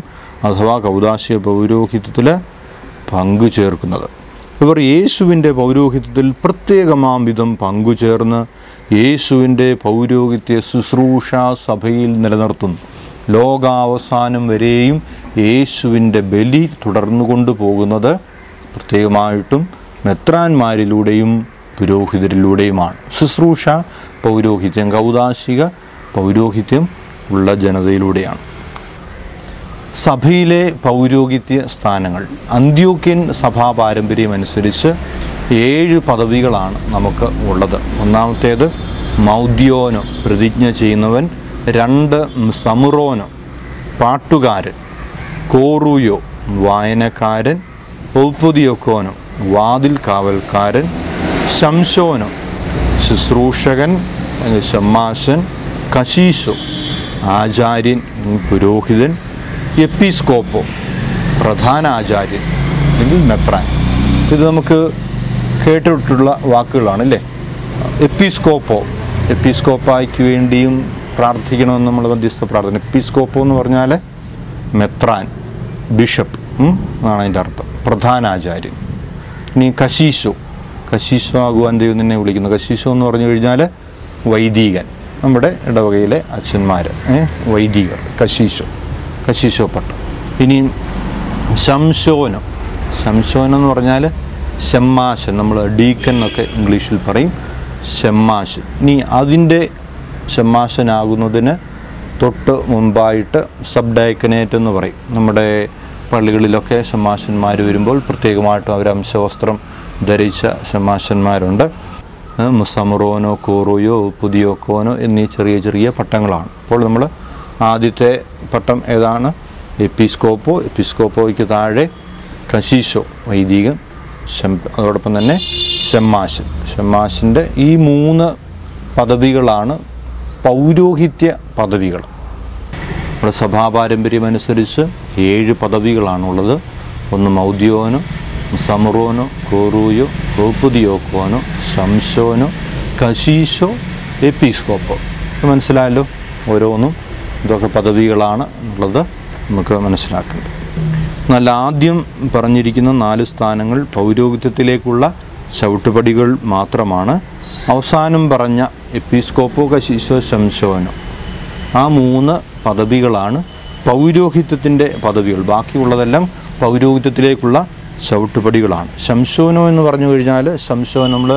[SPEAKER 1] അഥവാ കൗദാശിക പൗരോഹിത്യത്തിൽ പങ്കു ചേർക്കുന്നത് ഇവർ യേശുവിൻ്റെ പൗരോഹിത്യത്തിൽ പ്രത്യേകമാം വിധം പങ്കുചേർന്ന് യേശുവിൻ്റെ പൗരോഹിത്യ ശുശ്രൂഷ സഭയിൽ നിലനിർത്തുന്നു ലോകാവസാനം വരെയും യേശുവിൻ്റെ ബലി തുടർന്നു കൊണ്ടുപോകുന്നത് പ്രത്യേകമായിട്ടും മെത്രാന്മാരിലൂടെയും പുരോഹിതരിലൂടെയുമാണ് ശുശ്രൂഷ പൗരോഹിത്യം കൗദാശിക പൗരോഹിത്യം ഉള്ള ജനതയിലൂടെയാണ് സഭയിലെ പൗരോഹിത്യ സ്ഥാനങ്ങൾ അന്ത്യോക്യൻ സഭാ പാരമ്പര്യം അനുസരിച്ച് ഏഴ് പദവികളാണ് നമുക്ക് ഉള്ളത് ഒന്നാമത്തേത് മൗദ്യോനോ പ്രതിജ്ഞ ചെയ്യുന്നവൻ രണ്ട് സമുറോനോ പാട്ടുകാരൻ കോറൂയോ വായനക്കാരൻ ഔപ്പതിയൊക്കോനോ വാതിൽ കാവൽക്കാരൻ ശംശോനോ ശുശ്രൂഷകൻ അല്ലെങ്കിൽ ഷമ്മാശൻ കശീശോ ആചാര്യൻ പുരോഹിതൻ എപ്പിസ്കോപ്പോ പ്രധാന ആചാര്യൻ അല്ലെങ്കിൽ മെത്രാൻ ഇത് നമുക്ക് കേട്ടിട്ടുള്ള വാക്കുകളാണ് അല്ലേ എപ്പിസ്കോപ്പോ എപ്പിസ്കോപ്പായ്ക്ക് വേണ്ടിയും പ്രാർത്ഥിക്കണമെന്ന് നമ്മൾ മധ്യസ്ഥ പ്രാർത്ഥന എപ്പിസ്കോപ്പോ എന്ന് പറഞ്ഞാൽ മെത്രാൻ ബിഷപ്പ് ഉം, എന്നാണ് അതിൻ്റെ അർത്ഥം പ്രധാന ആചാര്യൻ ഇനി കശീശോ കശീശോ ആകുവാൻ ദൈവം നിന്നെ വിളിക്കുന്നു കശീശോ എന്ന് പറഞ്ഞു കഴിഞ്ഞാൽ വൈദികൻ നമ്മുടെ ഇടവകയിലെ അച്ഛന്മാർ വൈദികർ കശീശോ കശീശോ പട്ടം ഇനി ശംശോനം ശംശോനം എന്ന് പറഞ്ഞാൽ ഷമ്മാശൻ നമ്മൾ ഡീക്കൻ എന്നൊക്കെ ഇംഗ്ലീഷിൽ പറയും ഷമ്മാശൻ ഇനി അതിൻ്റെ ഷമ്മാശനാകുന്നതിന് തൊട്ട് മുമ്പായിട്ട് സബ് ഡയക്കനേറ്റ് എന്ന് പറയും നമ്മുടെ പള്ളികളിലൊക്കെ ഷമ്മാശന്മാർ വരുമ്പോൾ പ്രത്യേകമായിട്ടും അവർ അംശവസ്ത്രം ധരിച്ച ഷമ്മാശന്മാരുണ്ട് ഏഹ് മുസമുറോനോ കോറോയോ പുതിയോക്കോനോ എന്നീ ചെറിയ ചെറിയ പട്ടങ്ങളാണ് അപ്പോൾ നമ്മൾ ആദ്യത്തെ പട്ടം ഏതാണ് എപ്പിസ്കോപ്പോ എപ്പിസ്കോപ്പോയ്ക്ക് താഴെ കശീശോ വൈദികൻ ഷെം അതോടൊപ്പം തന്നെ ഷെമ്മാശൻ ഷെമ്മാശൻ്റെ ഈ മൂന്ന് പദവികളാണ് പൗരോഹിത്യ പദവികൾ നമ്മുടെ സഭാപാരമ്പര്യം അനുസരിച്ച് ഏഴ് പദവികളാണുള്ളത് ഒന്ന് മൗദ്യോനോ സമുറോനോ കോറൂയോ റോപ്പുദിയോക്കോനോ ശംശോനോ കശീശോ എപ്പിസ്കോപ്പോ ഇത് മനസ്സിലായല്ലോ ഓരോന്നും ഇതൊക്കെ പദവികളാണ് എന്നുള്ളത് നമുക്ക് മനസ്സിലാക്കേണ്ടത് എന്നാൽ ആദ്യം പറഞ്ഞിരിക്കുന്ന നാല് സ്ഥാനങ്ങൾ പൗരോഹിത്യത്തിലേക്കുള്ള ചവിട്ടുപടികൾ മാത്രമാണ് അവസാനം പറഞ്ഞ എപ്പിസ്കോപ്പോ കശീശോ ശംശോനോ ആ മൂന്ന് പദവികളാണ് പൗരോഹിത്യത്തിൻ്റെ പദവികൾ ബാക്കിയുള്ളതെല്ലാം പൗരോഹിത്യത്തിലേക്കുള്ള ചവിട്ടുപടികളാണ് ശംശോനോ എന്ന് പറഞ്ഞു കഴിഞ്ഞാൽ ശംശോൻ നമ്മൾ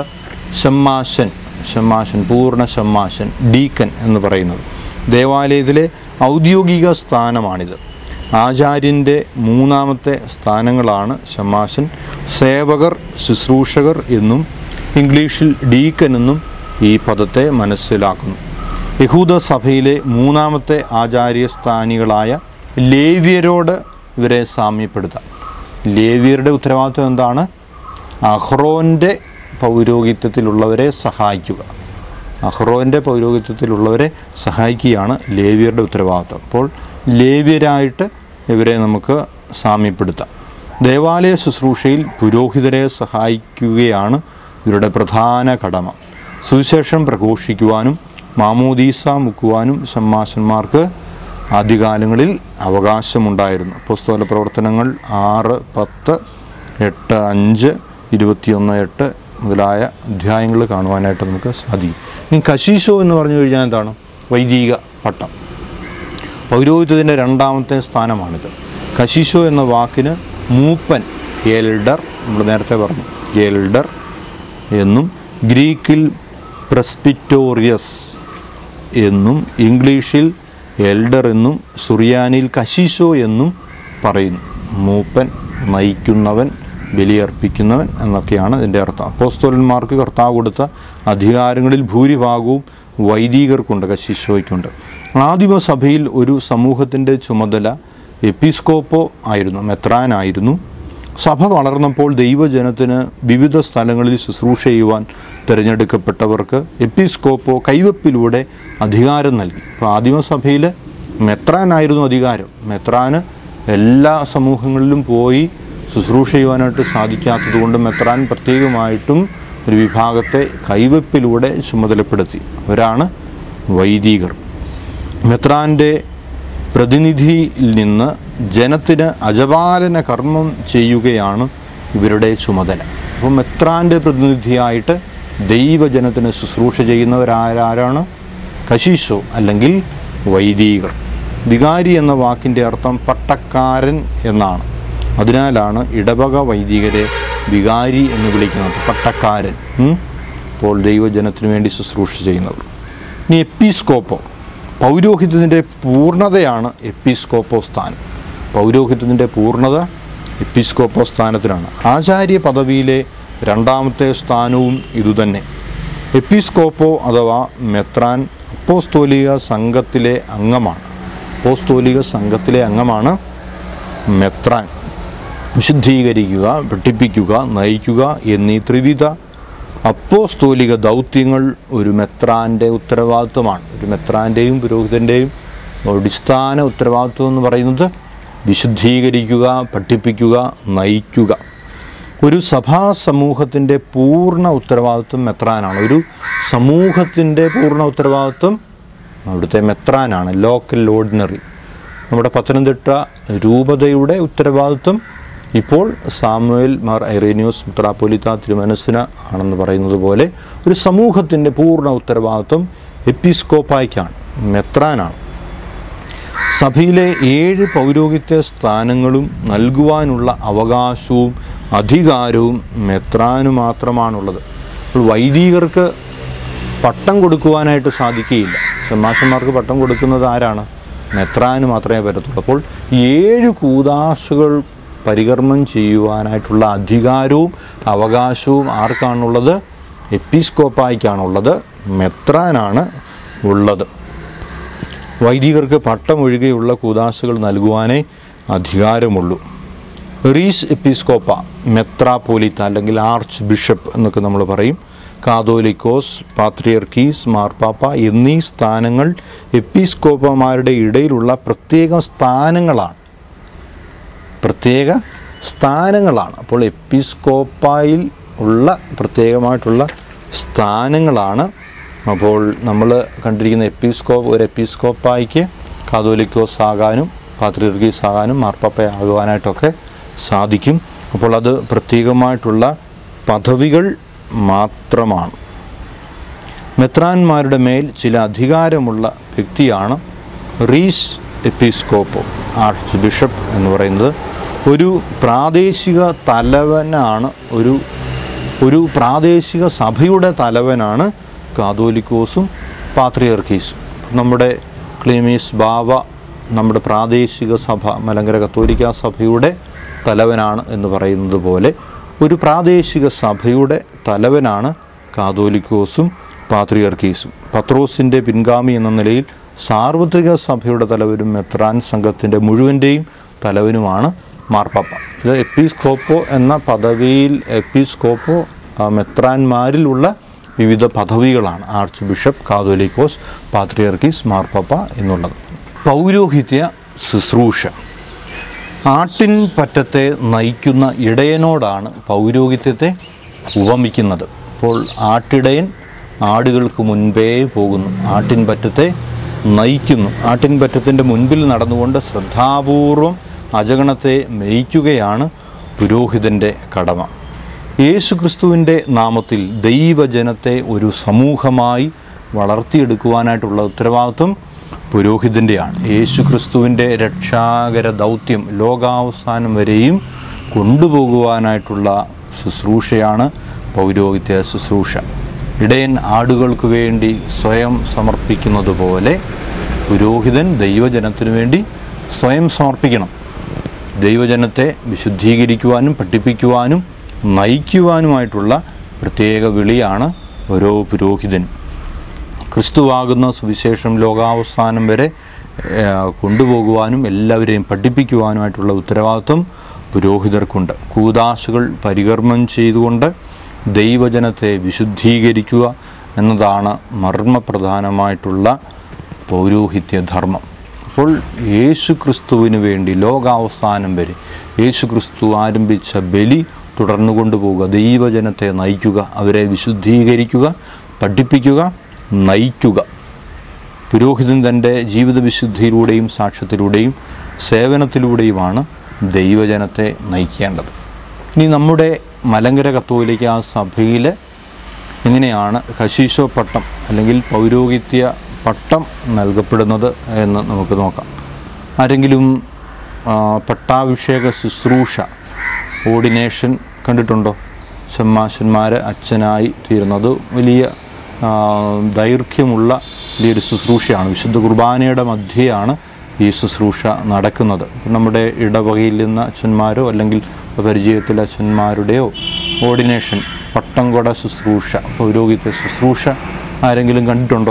[SPEAKER 1] ഷമ്മാശൻ ഷമ്മാശൻ പൂർണ്ണ ഷമ്മാശൻ ഡീക്കൻ എന്ന് പറയുന്നത് ദേവാലയത്തിലെ ഔദ്യോഗിക സ്ഥാനമാണിത് ആചാര്യൻ്റെ മൂന്നാമത്തെ സ്ഥാനങ്ങളാണ് ഷമ്മാശൻ സേവകർ ശുശ്രൂഷകർ എന്നും ഇംഗ്ലീഷിൽ ഡീക്കൻ എന്നും ഈ പദത്തെ മനസ്സിലാക്കുന്നു യഹൂദ സഭയിലെ മൂന്നാമത്തെ ആചാര്യസ്ഥാനികളായ ലേവ്യരോട് ഇവരെ സാമ്യപ്പെടുത്താം ലേവ്യരുടെ ഉത്തരവാദിത്വം എന്താണ് അഹ്റോൻ്റെ പൗരോഹിത്യത്തിലുള്ളവരെ സഹായിക്കുക അഹ്റോൻ്റെ പൗരോഹിത്യത്തിലുള്ളവരെ സഹായിക്കുകയാണ് ലേവ്യരുടെ ഉത്തരവാദിത്വം അപ്പോൾ ലേവ്യരായിട്ട് ഇവരെ നമുക്ക് സാമ്യപ്പെടുത്താം ദേവാലയ ശുശ്രൂഷയിൽ പുരോഹിതരെ സഹായിക്കുകയാണ് ഇവരുടെ പ്രധാന കടമ സുവിശേഷം പ്രഘോഷിക്കുവാനും മാമോദീസ മുക്കുവാനും ഷമ്മാശന്മാർക്ക് ആദ്യകാലങ്ങളിൽ അവകാശമുണ്ടായിരുന്നു പുസ്തക പ്രവർത്തനങ്ങൾ ആറ് പത്ത് എട്ട് അഞ്ച് ഇരുപത്തിയൊന്ന് എട്ട് മുതലായ അധ്യായങ്ങൾ കാണുവാനായിട്ട് നമുക്ക് സാധിക്കും ഇനി കശീശോ എന്ന് പറഞ്ഞു കഴിഞ്ഞാൽ എന്താണ് വൈദിക പട്ടം പൗരോഹിത്യത്തിൻ്റെ രണ്ടാമത്തെ സ്ഥാനമാണിത് കശീശോ എന്ന വാക്കിന് മൂപ്പൻ എൽഡർ നമ്മൾ നേരത്തെ പറഞ്ഞു എൽഡർ എന്നും ഗ്രീക്കിൽ പ്രസ്പിറ്റോറിയസ് എന്നും ഇംഗ്ലീഷിൽ എൽഡർ എന്നും സുറിയാനിയിൽ കശീശോ എന്നും പറയുന്നു മൂപ്പൻ നയിക്കുന്നവൻ ബലിയർപ്പിക്കുന്നവൻ എന്നൊക്കെയാണ് ഇതിൻ്റെ അർത്ഥം അപ്പോസ്തോലന്മാർക്ക് കർത്താവ് കൊടുത്ത അധികാരങ്ങളിൽ ഭൂരിഭാഗവും വൈദികർക്കുണ്ട് കശീശോയ്ക്കുണ്ട് ആദിമസഭയിൽ ഒരു സമൂഹത്തിൻ്റെ ചുമതല എപ്പിസ്കോപ്പോ ആയിരുന്നു മെത്രാനായിരുന്നു സഭ വളർന്നപ്പോൾ ദൈവജനത്തിന് വിവിധ സ്ഥലങ്ങളിൽ ശുശ്രൂഷ ചെയ്യുവാൻ തിരഞ്ഞെടുക്കപ്പെട്ടവർക്ക് എപ്പിസ്കോപ്പോ കൈവപ്പിലൂടെ അധികാരം നൽകി ഇപ്പോൾ ആദിമസഭയിൽ മെത്രാനായിരുന്നു അധികാരം മെത്രാന് എല്ലാ സമൂഹങ്ങളിലും പോയി ശുശ്രൂഷ ചെയ്യുവാനായിട്ട് സാധിക്കാത്തതുകൊണ്ട് മെത്രാൻ പ്രത്യേകമായിട്ടും ഒരു വിഭാഗത്തെ കൈവപ്പിലൂടെ ചുമതലപ്പെടുത്തി അവരാണ് വൈദികർ മെത്രാൻ്റെ പ്രതിനിധിയിൽ നിന്ന് ജനത്തിന് അജപാലന കർമ്മം ചെയ്യുകയാണ് ഇവരുടെ ചുമതല അപ്പം മെത്രാൻ്റെ പ്രതിനിധിയായിട്ട് ദൈവജനത്തിന് ശുശ്രൂഷ ചെയ്യുന്നവരാരാണ് കശീശോ അല്ലെങ്കിൽ വൈദികർ വികാരി എന്ന വാക്കിൻ്റെ അർത്ഥം പട്ടക്കാരൻ എന്നാണ് അതിനാലാണ് ഇടവക വൈദികരെ വികാരി എന്ന് വിളിക്കുന്നത് പട്ടക്കാരൻ ഉം. അപ്പോൾ ദൈവജനത്തിനു വേണ്ടി ശുശ്രൂഷ ചെയ്യുന്നവർ ഇനി എപ്പിസ്കോപ്പോ പൗരോഹിത്യത്തിൻ്റെ പൂർണ്ണതയാണ് എപ്പിസ്കോപ്പോ സ്ഥാനം പൗരോഹിത്യത്തിൻ്റെ പൂർണ്ണത എപ്പിസ്കോപ്പോ സ്ഥാനത്തിനാണ് ആചാര്യ പദവിയിലെ രണ്ടാമത്തെ സ്ഥാനവും ഇതുതന്നെ എപ്പിസ്കോപ്പോ അഥവാ മെത്രാൻ അപ്പോസ്തോലിക സംഘത്തിലെ അംഗമാണ് അപ്പോസ്തോലിക സംഘത്തിലെ അംഗമാണ് മെത്രാൻ വിശുദ്ധീകരിക്കുക പഠിപ്പിക്കുക നയിക്കുക എന്നീ ത്രിവിധ അപ്പോസ്തോലിക ദൗത്യങ്ങൾ ഒരു മെത്രാൻ്റെ ഉത്തരവാദിത്വമാണ് ഒരു മെത്രാൻ്റെയും പുരോഹിതൻ്റെയും അടിസ്ഥാന ഉത്തരവാദിത്വം എന്ന് പറയുന്നത് വിശുദ്ധീകരിക്കുക പഠിപ്പിക്കുക നയിക്കുക ഒരു സഭാ സമൂഹത്തിൻ്റെ പൂർണ്ണ ഉത്തരവാദിത്വം മെത്രാനാണ് ഒരു സമൂഹത്തിൻ്റെ പൂർണ്ണ ഉത്തരവാദിത്വം അവിടുത്തെ മെത്രാനാണ് ലോക്കൽ ഓർഡിനറി നമ്മുടെ പത്തനംതിട്ട രൂപതയുടെ ഉത്തരവാദിത്വം ഇപ്പോൾ സാമുവേൽ മാർ ഐറേനിയോസ് മുത്രാപ്പൊലിത്ത തിരുമനസ്സിന് ആണെന്ന് പറയുന്നത് പോലെ ഒരു സമൂഹത്തിൻ്റെ പൂർണ്ണ ഉത്തരവാദിത്വം എപ്പിസ്കോപ്പായ്ക്കാണ് മെത്രാനാണ് സഭയിലെ ഏഴ് പൗരോഹിത്യ സ്ഥാനങ്ങളും നൽകുവാനുള്ള അവകാശവും അധികാരവും മെത്രാനു മാത്രമാണുള്ളത് അപ്പോൾ വൈദികർക്ക് പട്ടം കൊടുക്കുവാനായിട്ട് സാധിക്കുകയില്ല ഷമാഷന്മാർക്ക് പട്ടം കൊടുക്കുന്നത് ആരാണ് മെത്രാന് മാത്രമേ പറ്റത്തുള്ളൂ അപ്പോൾ ഈ ഏഴ് കൂതാശകൾ പരികർമ്മം ചെയ്യുവാനായിട്ടുള്ള അധികാരവും അവകാശവും ആർക്കാണുള്ളത് എപ്പിസ്കോപ്പായിക്കാണുള്ളത് മെത്രാനാണ് ഉള്ളത് വൈദികർക്ക് പട്ടമൊഴികെയുള്ള കൂതാശകൾ നൽകുവാനേ അധികാരമുള്ളൂ റീസ് എപ്പിസ്കോപ്പ മെത്രാപോലിത്ത അല്ലെങ്കിൽ ആർച്ച് ബിഷപ്പ് എന്നൊക്കെ നമ്മൾ പറയും കാതോലിക്കോസ് പാത്രിയർക്കീസ് മാർപ്പാപ്പ എന്നീ സ്ഥാനങ്ങൾ എപ്പിസ്കോപ്പമാരുടെ ഇടയിലുള്ള പ്രത്യേക സ്ഥാനങ്ങളാണ് പ്രത്യേക സ്ഥാനങ്ങളാണ് അപ്പോൾ എപ്പിസ്കോപ്പായിൽ ഉള്ള പ്രത്യേകമായിട്ടുള്ള സ്ഥാനങ്ങളാണ് അപ്പോൾ നമ്മൾ കണ്ടിരിക്കുന്ന എപ്പിസ്കോപ്പ് ഒരു എപ്പിസ്കോപ്പായിക്ക് കാതോലിക്കോസ് ആകാനും പാത്രിയർക്കീസ് ആകാനും മാർപ്പാപ്പയാകുവാനായിട്ടൊക്കെ സാധിക്കും അപ്പോൾ അത് പ്രത്യേകമായിട്ടുള്ള പദവികൾ മാത്രമാണ് മെത്രാന്മാരുടെ മേൽ ചില അധികാരമുള്ള വ്യക്തിയാണ് റീസ് എപ്പിസ്കോപ്പോ ആർച്ച് ബിഷപ്പ് എന്ന് പറയുന്നത് ഒരു പ്രാദേശിക തലവനാണ് ഒരു ഒരു പ്രാദേശിക സഭയുടെ തലവനാണ് കാതോലിക്കോസും പാത്രിയർക്കീസും നമ്മുടെ ക്ലീമീസ് ബാവ നമ്മുടെ പ്രാദേശിക സഭ മലങ്കര കത്തോലിക്ക സഭയുടെ തലവനാണ് എന്ന് പറയുന്നത് പോലെ ഒരു പ്രാദേശിക സഭയുടെ തലവനാണ് കാതോലിക്കോസും പാത്രിയർക്കീസും പത്രോസിൻ്റെ പിൻഗാമി എന്ന നിലയിൽ സാർവത്രിക സഭയുടെ തലവനും മെത്രാൻ സംഘത്തിൻ്റെ മുഴുവൻ്റെയും തലവനുമാണ് മാർപ്പാപ്പ ഇത് എപ്പിസ്കോപ്പോ എന്ന പദവിയിൽ എപ്പിസ്കോപ്പോ ആ, മെത്രാന്മാരിലുള്ള വിവിധ പദവികളാണ് ആർച്ച് ബിഷപ്പ് കാതോലിക്കോസ് പാത്രിയർക്കീസ് മാർപ്പാപ്പ എന്നുള്ളത് പൗരോഹിത്യ ശുശ്രൂഷ ആട്ടിൻ പറ്റത്തെ നയിക്കുന്ന ഇടയനോടാണ് പൗരോഹിത്യത്തെ ഉപമിക്കുന്നത് അപ്പോൾ ആട്ടിടയൻ ആടുകൾക്ക് മുൻപേ പോകുന്നു ആട്ടിൻ പറ്റത്തെ നയിക്കുന്നു ആട്ടിൻ പറ്റത്തിൻ്റെ മുൻപിൽ നടന്നുകൊണ്ട് ശ്രദ്ധാപൂർവം അജഗണത്തെ മേയ്ക്കുകയാണ് പുരോഹിതൻ്റെ കടമ യേശു ക്രിസ്തുവിൻ്റെ നാമത്തിൽ ദൈവജനത്തെ ഒരു സമൂഹമായി വളർത്തിയെടുക്കുവാനായിട്ടുള്ള ഉത്തരവാദിത്വം പുരോഹിതൻ്റെയാണ് യേശു ക്രിസ്തുവിൻ്റെ രക്ഷാകര ദൗത്യം ലോകാവസാനം വരെയും കൊണ്ടുപോകുവാനായിട്ടുള്ള ശുശ്രൂഷയാണ് പൗരോഹിത്യ ശുശ്രൂഷ ഇടയൻ ആടുകൾക്ക് വേണ്ടി സ്വയം സമർപ്പിക്കുന്നത് പോലെ പുരോഹിതൻ ദൈവജനത്തിനു വേണ്ടി സ്വയം സമർപ്പിക്കണം ദൈവജനത്തെ വിശുദ്ധീകരിക്കുവാനും പഠിപ്പിക്കുവാനും നയിക്കുവാനുമായിട്ടുള്ള പ്രത്യേക വിളിയാണ് ഓരോ പുരോഹിതനും ക്രിസ്തുവാകുന്ന സുവിശേഷം ലോകാവസാനം വരെ ഏഹ്, കൊണ്ടുപോകുവാനും എല്ലാവരെയും പഠിപ്പിക്കുവാനുമായിട്ടുള്ള ഉത്തരവാദിത്വം പുരോഹിതർക്കുണ്ട് കൂതാശകൾ പരികർമ്മം ചെയ്തുകൊണ്ട് ദൈവജനത്തെ വിശുദ്ധീകരിക്കുക എന്നതാണ് മർമ്മപ്രധാനമായിട്ടുള്ള പൗരോഹിത്യ ധർമ്മം അപ്പോൾ യേശു ക്രിസ്തുവിന് വേണ്ടി ലോകാവസാനം വരെ യേശു ക്രിസ്തു ആരംഭിച്ച ബലി തുടർന്നു കൊണ്ടുപോവുക ദൈവജനത്തെ നയിക്കുക അവരെ വിശുദ്ധീകരിക്കുക പഠിപ്പിക്കുക നയിക്കുക പുരോഹിതൻ തൻ്റെ ജീവിത വിശുദ്ധിയിലൂടെയും സാക്ഷ്യത്തിലൂടെയും സേവനത്തിലൂടെയുമാണ് ദൈവജനത്തെ നയിക്കേണ്ടത് ഇനി നമ്മുടെ മലങ്കര കത്തോലിക്ക ആ സഭയിൽ എങ്ങനെയാണ് കശീശോ പട്ടം അല്ലെങ്കിൽ പൗരോഹിത്യ പട്ടം നൽകപ്പെടുന്നത് എന്ന് നമുക്ക് നോക്കാം ആരെങ്കിലും ആ, പട്ടാഭിഷേക ശുശ്രൂഷ ഓർഡിനേഷൻ കണ്ടിട്ടുണ്ടോ ഷമ്മാശന്മാർ അച്ഛനായി തീരുന്നത് വലിയ ആ, ദൈർഘ്യമുള്ള വലിയൊരു ശുശ്രൂഷയാണ് വിശുദ്ധ കുർബാനയുടെ മധ്യയാണ് ഈ ശുശ്രൂഷ നടക്കുന്നത് ഇപ്പം നമ്മുടെ ഇടവകയിൽ നിന്ന് അച്ഛന്മാരോ അല്ലെങ്കിൽ പരിചയത്തിലെ അച്ഛന്മാരുടെയോ ഓർഡിനേഷൻ പട്ടം കൊട ശുശ്രൂഷ പൗരോഹിത്യ ശുശ്രൂഷ ആരെങ്കിലും കണ്ടിട്ടുണ്ടോ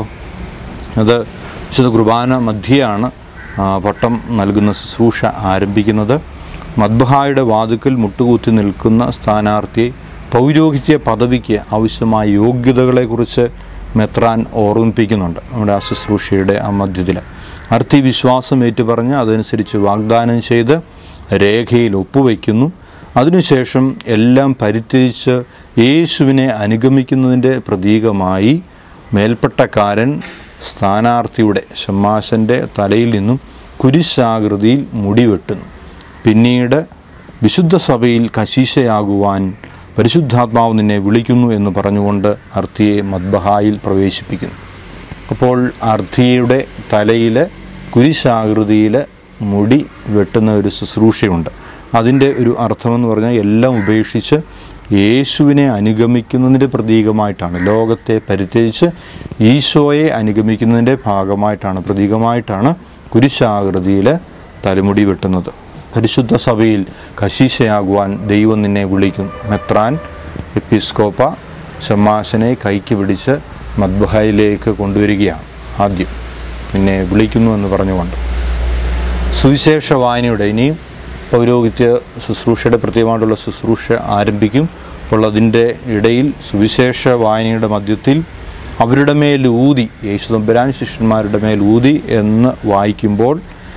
[SPEAKER 1] അത് വിശുദ്ധ കുർബാന മധ്യയാണ് ആ, പട്ടം നൽകുന്ന ശുശ്രൂഷ ആരംഭിക്കുന്നത് മദ്ബഹായുടെ വാതുക്കൽ മുട്ടുകുത്തി നിൽക്കുന്ന സ്ഥാനാർത്ഥിയെ പൗരോഹിത്യ പദവിക്ക് ആവശ്യമായ യോഗ്യതകളെക്കുറിച്ച് മെത്രാൻ ഓർമ്മിപ്പിക്കുന്നുണ്ട് നമ്മുടെ ആ ശുശ്രൂഷയുടെ ആ മധ്യത്തിൽ അർത്ഥി വിശ്വാസം ഏറ്റുപറഞ്ഞ് അതനുസരിച്ച് വാഗ്ദാനം ചെയ്ത് രേഖയിൽ ഒപ്പുവയ്ക്കുന്നു അതിനുശേഷം എല്ലാം പരിത്യജിച്ച് യേശുവിനെ അനുഗമിക്കുന്നതിൻ്റെ പ്രതീകമായി മേൽപ്പട്ടക്കാരൻ സ്ഥാനാർത്ഥിയുടെ ഷമ്മാശൻ്റെ തലയിൽ നിന്നും കുരിശാകൃതിയിൽ മുടി വെട്ടുന്നു പിന്നീട് വിശുദ്ധ സഭയിൽ കശീശയാകുവാൻ പരിശുദ്ധാത്മാവ് നിന്നെ വിളിക്കുന്നു എന്ന് പറഞ്ഞുകൊണ്ട് അർത്ഥിയെ മദ്ബഹായിൽ പ്രവേശിപ്പിക്കുന്നു അപ്പോൾ അർത്ഥിയുടെ തലയിൽ കുരിശാകൃതിയിൽ മുടി വെട്ടുന്ന ഒരു ശുശ്രൂഷയുണ്ട് അതിൻ്റെ ഒരു അർത്ഥമെന്ന് പറഞ്ഞാൽ എല്ലാം ഉപേക്ഷിച്ച് യേശുവിനെ അനുഗമിക്കുന്നതിൻ്റെ പ്രതീകമായിട്ടാണ് ലോകത്തെ പരിത്യജിച്ച് ഈശോയെ അനുഗമിക്കുന്നതിൻ്റെ ഭാഗമായിട്ടാണ് പ്രതീകമായിട്ടാണ് കുരിശാകൃതിയിൽ തലമുടി വെട്ടുന്നത് പരിശുദ്ധ സഭയിൽ കശീശയാകുവാൻ ദൈവം നിന്നെ വിളിക്കും മെത്രാൻ എപ്പിസ്കോപ്പ ഷമ്മാശനെ കൈക്ക് പിടിച്ച് മദ്ബഹയിലേക്ക് കൊണ്ടുവരികയാണ് ആദ്യം നിന്നെ വിളിക്കുന്നു എന്ന് പറഞ്ഞുകൊണ്ട് സുവിശേഷ വായനയുടെ ഇനിയും പൗരോഹിത്യ ശുശ്രൂഷയുടെ പ്രത്യേകമായിട്ടുള്ള ശുശ്രൂഷ ആരംഭിക്കും അപ്പോൾ അതിൻ്റെ ഇടയിൽ സുവിശേഷ വായനയുടെ മധ്യത്തിൽ അവരുടെ മേൽ ഊതി യേശുദമ്പരാൻ ശിഷ്യന്മാരുടെ മേൽ ഊതി എന്ന് വായിക്കുമ്പോൾ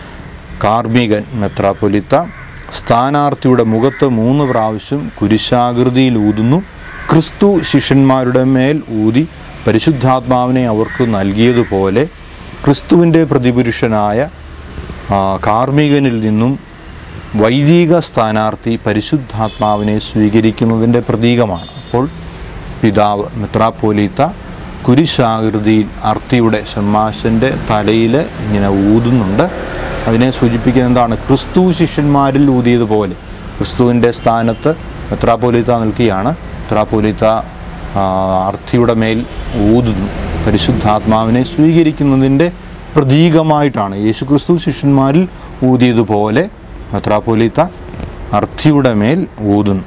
[SPEAKER 1] കാർമികൻ മെത്രാപ്പൊലിത്ത സ്ഥാനാർത്ഥിയുടെ മുഖത്ത് മൂന്ന് പ്രാവശ്യം കുരിശാകൃതിയിൽ ഊതുന്നു ക്രിസ്തു ശിഷ്യന്മാരുടെ മേൽ ഊതി പരിശുദ്ധാത്മാവിനെ അവർക്ക് നൽകിയതുപോലെ ക്രിസ്തുവിൻ്റെ പ്രതിപുരുഷനായ ആ, കാർമികനിൽ നിന്നും വൈദിക സ്ഥാനാർത്ഥി പരിശുദ്ധാത്മാവിനെ സ്വീകരിക്കുന്നതിൻ്റെ പ്രതീകമാണ് അപ്പോൾ പിതാവ് മെത്രാപ്പോലീത്ത കുരിശാകൃതിയിൽ അർത്തിയുടെ ഷമ്മാശൻ്റെ തലയിൽ ഇങ്ങനെ ഊതുന്നുണ്ട് അതിനെ സൂചിപ്പിക്കുന്നത് എന്താണ് ക്രിസ്തു ശിഷ്യന്മാരിൽ ഊതിയതുപോലെ ക്രിസ്തുവിൻ്റെ സ്ഥാനത്ത് മെത്രാപ്പോലീത്ത നിൽക്കുകയാണ് മെത്രാപ്പോലീത്ത ആ, അർത്തിയുടെ മേൽ ഊതുന്നു പരിശുദ്ധാത്മാവിനെ സ്വീകരിക്കുന്നതിൻ്റെ പ്രതീകമായിട്ടാണ് യേശുക്രിസ്തു ശിഷ്യന്മാരിൽ ഊതിയതുപോലെ മെത്രാപ്പോലീത്ത അർത്തിയുടെ മേൽ ഊതുന്നു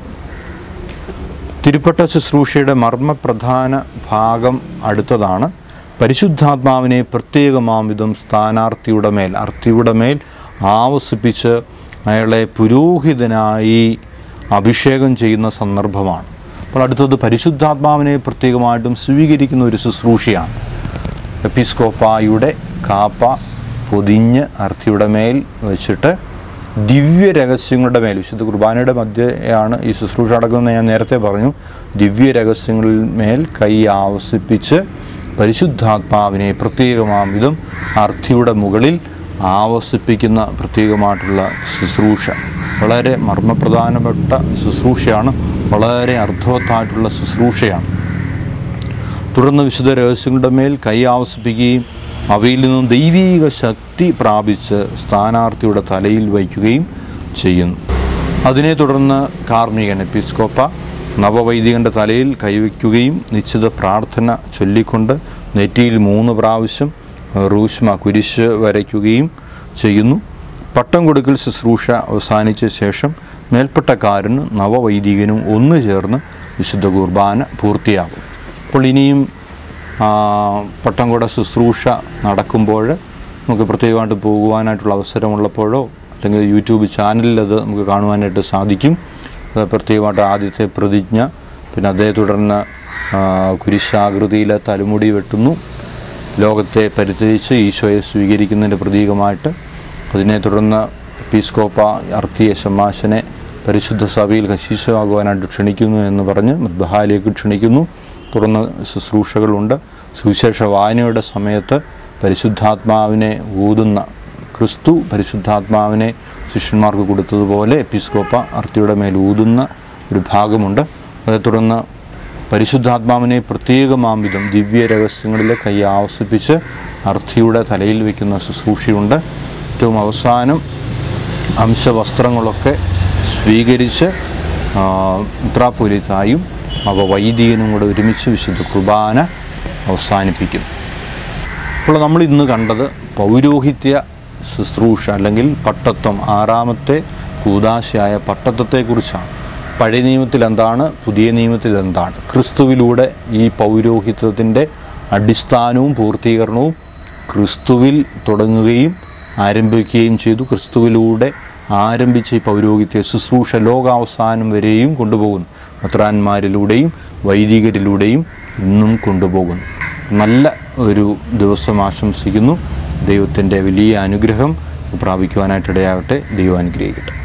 [SPEAKER 1] തിരുപ്പട്ട ശുശ്രൂഷയുടെ മർമ്മപ്രധാന ഭാഗം അടുത്തതാണ് പരിശുദ്ധാത്മാവിനെ പ്രത്യേകമാം വിധം സ്ഥാനാർത്ഥിയുടെ മേൽ അർത്ഥിയുടെ മേൽ ആവസിപ്പിച്ച് അയാളെ പുരോഹിതനായി അഭിഷേകം ചെയ്യുന്ന സന്ദർഭമാണ് അപ്പോൾ അടുത്തത് പരിശുദ്ധാത്മാവിനെ പ്രത്യേകമായിട്ടും സ്വീകരിക്കുന്ന ഒരു ശുശ്രൂഷയാണ് എപ്പിസ്കോപ്പായുടെ കാപ്പ പൊതിഞ്ഞ് അർത്ഥിയുടെ മേൽ വെച്ചിട്ട് ദിവ്യ രഹസ്യങ്ങളുടെ മേൽ വിശുദ്ധ കുർബാനയുടെ മധ്യയാണ് ഈ ശുശ്രൂഷ നടക്കുന്നത് ഞാൻ നേരത്തെ പറഞ്ഞു ദിവ്യ രഹസ്യങ്ങളിൽ മേൽ കൈ ആവസിപ്പിച്ച് പരിശുദ്ധാത്മാവിനെ പ്രത്യേകമാം വിധം അർത്ഥിയുടെ മുകളിൽ ആവസിപ്പിക്കുന്ന പ്രത്യേകമായിട്ടുള്ള ശുശ്രൂഷ വളരെ മർമ്മപ്രധാനപ്പെട്ട ശുശ്രൂഷയാണ് വളരെ അർത്ഥവത്തായിട്ടുള്ള ശുശ്രൂഷയാണ് തുടർന്ന് വിശുദ്ധ രഹസ്യങ്ങളുടെ മേൽ കൈ ആവസിപ്പിക്കുകയും അവയിൽ നിന്നും ദൈവീക ശക്തി പ്രാപിച്ച് സ്ഥാനാർത്ഥിയുടെ തലയിൽ വയ്ക്കുകയും ചെയ്യുന്നു അതിനെ തുടർന്ന് കാർമികൻ എപ്പിസ്കോപ്പ നവവൈദികൻ്റെ തലയിൽ കൈവയ്ക്കുകയും നിശ്ചിത പ്രാർത്ഥന ചൊല്ലിക്കൊണ്ട് നെറ്റിയിൽ മൂന്ന് പ്രാവശ്യം റൂഷ്മ കുരിശ് വരയ്ക്കുകയും ചെയ്യുന്നു പട്ടം കൊടുക്കൽ ശുശ്രൂഷ അവസാനിച്ച ശേഷം മേൽപ്പട്ടക്കാരനും നവവൈദികനും ഒന്നു ചേർന്ന് വിശുദ്ധ കുർബാന പൂർത്തിയാകും അപ്പോൾ ഇനിയും ആ, പട്ടം കൊട ശുശ്രൂഷ നടക്കുമ്പോൾ നമുക്ക് പ്രത്യേകമായിട്ട് പോകുവാനായിട്ടുള്ള അവസരമുള്ളപ്പോഴോ അല്ലെങ്കിൽ യൂട്യൂബ് ചാനലിൽ അത് നമുക്ക് കാണുവാനായിട്ട് സാധിക്കും അത് പ്രത്യേകമായിട്ട് ആദ്യത്തെ പ്രതിജ്ഞ പിന്നെ അതേ തുടർന്ന് ആ, കുരിശാകൃതിയിലെ തലമുടി വെട്ടുന്നു ലോകത്തെ പരിത്യജിച്ച് ഈശോയെ സ്വീകരിക്കുന്നതിൻ്റെ പ്രതീകമായിട്ട് അതിനെ തുടർന്ന് എപ്പീസ്കോപ്പ അർത്തിയ ശമാശനെ പരിശുദ്ധ സഭയിൽ കശീശമാകുവാനായിട്ട് ക്ഷണിക്കുന്നു എന്ന് പറഞ്ഞ് മദ്ബഹാലേക്ക് ക്ഷണിക്കുന്നു തുടർന്ന് ശുശ്രൂഷകളുണ്ട് സുവിശേഷ വായനയുടെ സമയത്ത് പരിശുദ്ധാത്മാവിനെ ഊതുന്ന ക്രിസ്തു പരിശുദ്ധാത്മാവിനെ ശിഷ്യന്മാർക്ക് കൊടുത്തതുപോലെ എപ്പിസ്കോപ്പ അർത്തിയുടെ മേൽ ഊതുന്ന ഒരു ഭാഗമുണ്ട് അതേ തുടർന്ന് പരിശുദ്ധാത്മാവിനെ പ്രത്യേകമാംവിധം ദിവ്യ രഹസ്യങ്ങളിൽ കൈ ആവസിപ്പിച്ച് അർത്ഥിയുടെ തലയിൽ വയ്ക്കുന്ന ശുശ്രൂഷയുണ്ട് ഏറ്റവും അവസാനം അംശവസ്ത്രങ്ങളൊക്കെ സ്വീകരിച്ച് ഉത്രാപൊലിത്തായും അവ വൈദികനും കൂടെ ഒരുമിച്ച് വിശുദ്ധ കുർബാന അവസാനിപ്പിക്കും അപ്പോൾ നമ്മൾ ഇന്ന് കണ്ടത് പൗരോഹിത്യ ശുശ്രൂഷ അല്ലെങ്കിൽ പട്ടത്വം ആറാമത്തെ കൂതാശയായ പട്ടത്വത്തെക്കുറിച്ചാണ് പഴയ നിയമത്തിൽ എന്താണ് പുതിയ നിയമത്തിൽ എന്താണ് ക്രിസ്തുവിലൂടെ ഈ പൗരോഹിത്യത്തിൻ്റെ അടിസ്ഥാനവും പൂർത്തീകരണവും ക്രിസ്തുവിൽ തുടങ്ങുകയും ആരംഭിക്കുകയും ചെയ്തു ക്രിസ്തുവിലൂടെ ആരംഭിച്ച ഈ പൗരോഹിത്യ ശുശ്രൂഷ ലോകാവസാനം വരെയും കൊണ്ടുപോകുന്നു പത്രാന്മാരിലൂടെയും വൈദികരിലൂടെയും ഇന്നും കൊണ്ടുപോകുന്നു നല്ല ഒരു ദിവസം ആശംസിക്കുന്നു ദൈവത്തിൻ്റെ വലിയ അനുഗ്രഹം പ്രാപിക്കുവാനായിട്ടിടയാകട്ടെ ദൈവം അനുഗ്രഹിക്കട്ടെ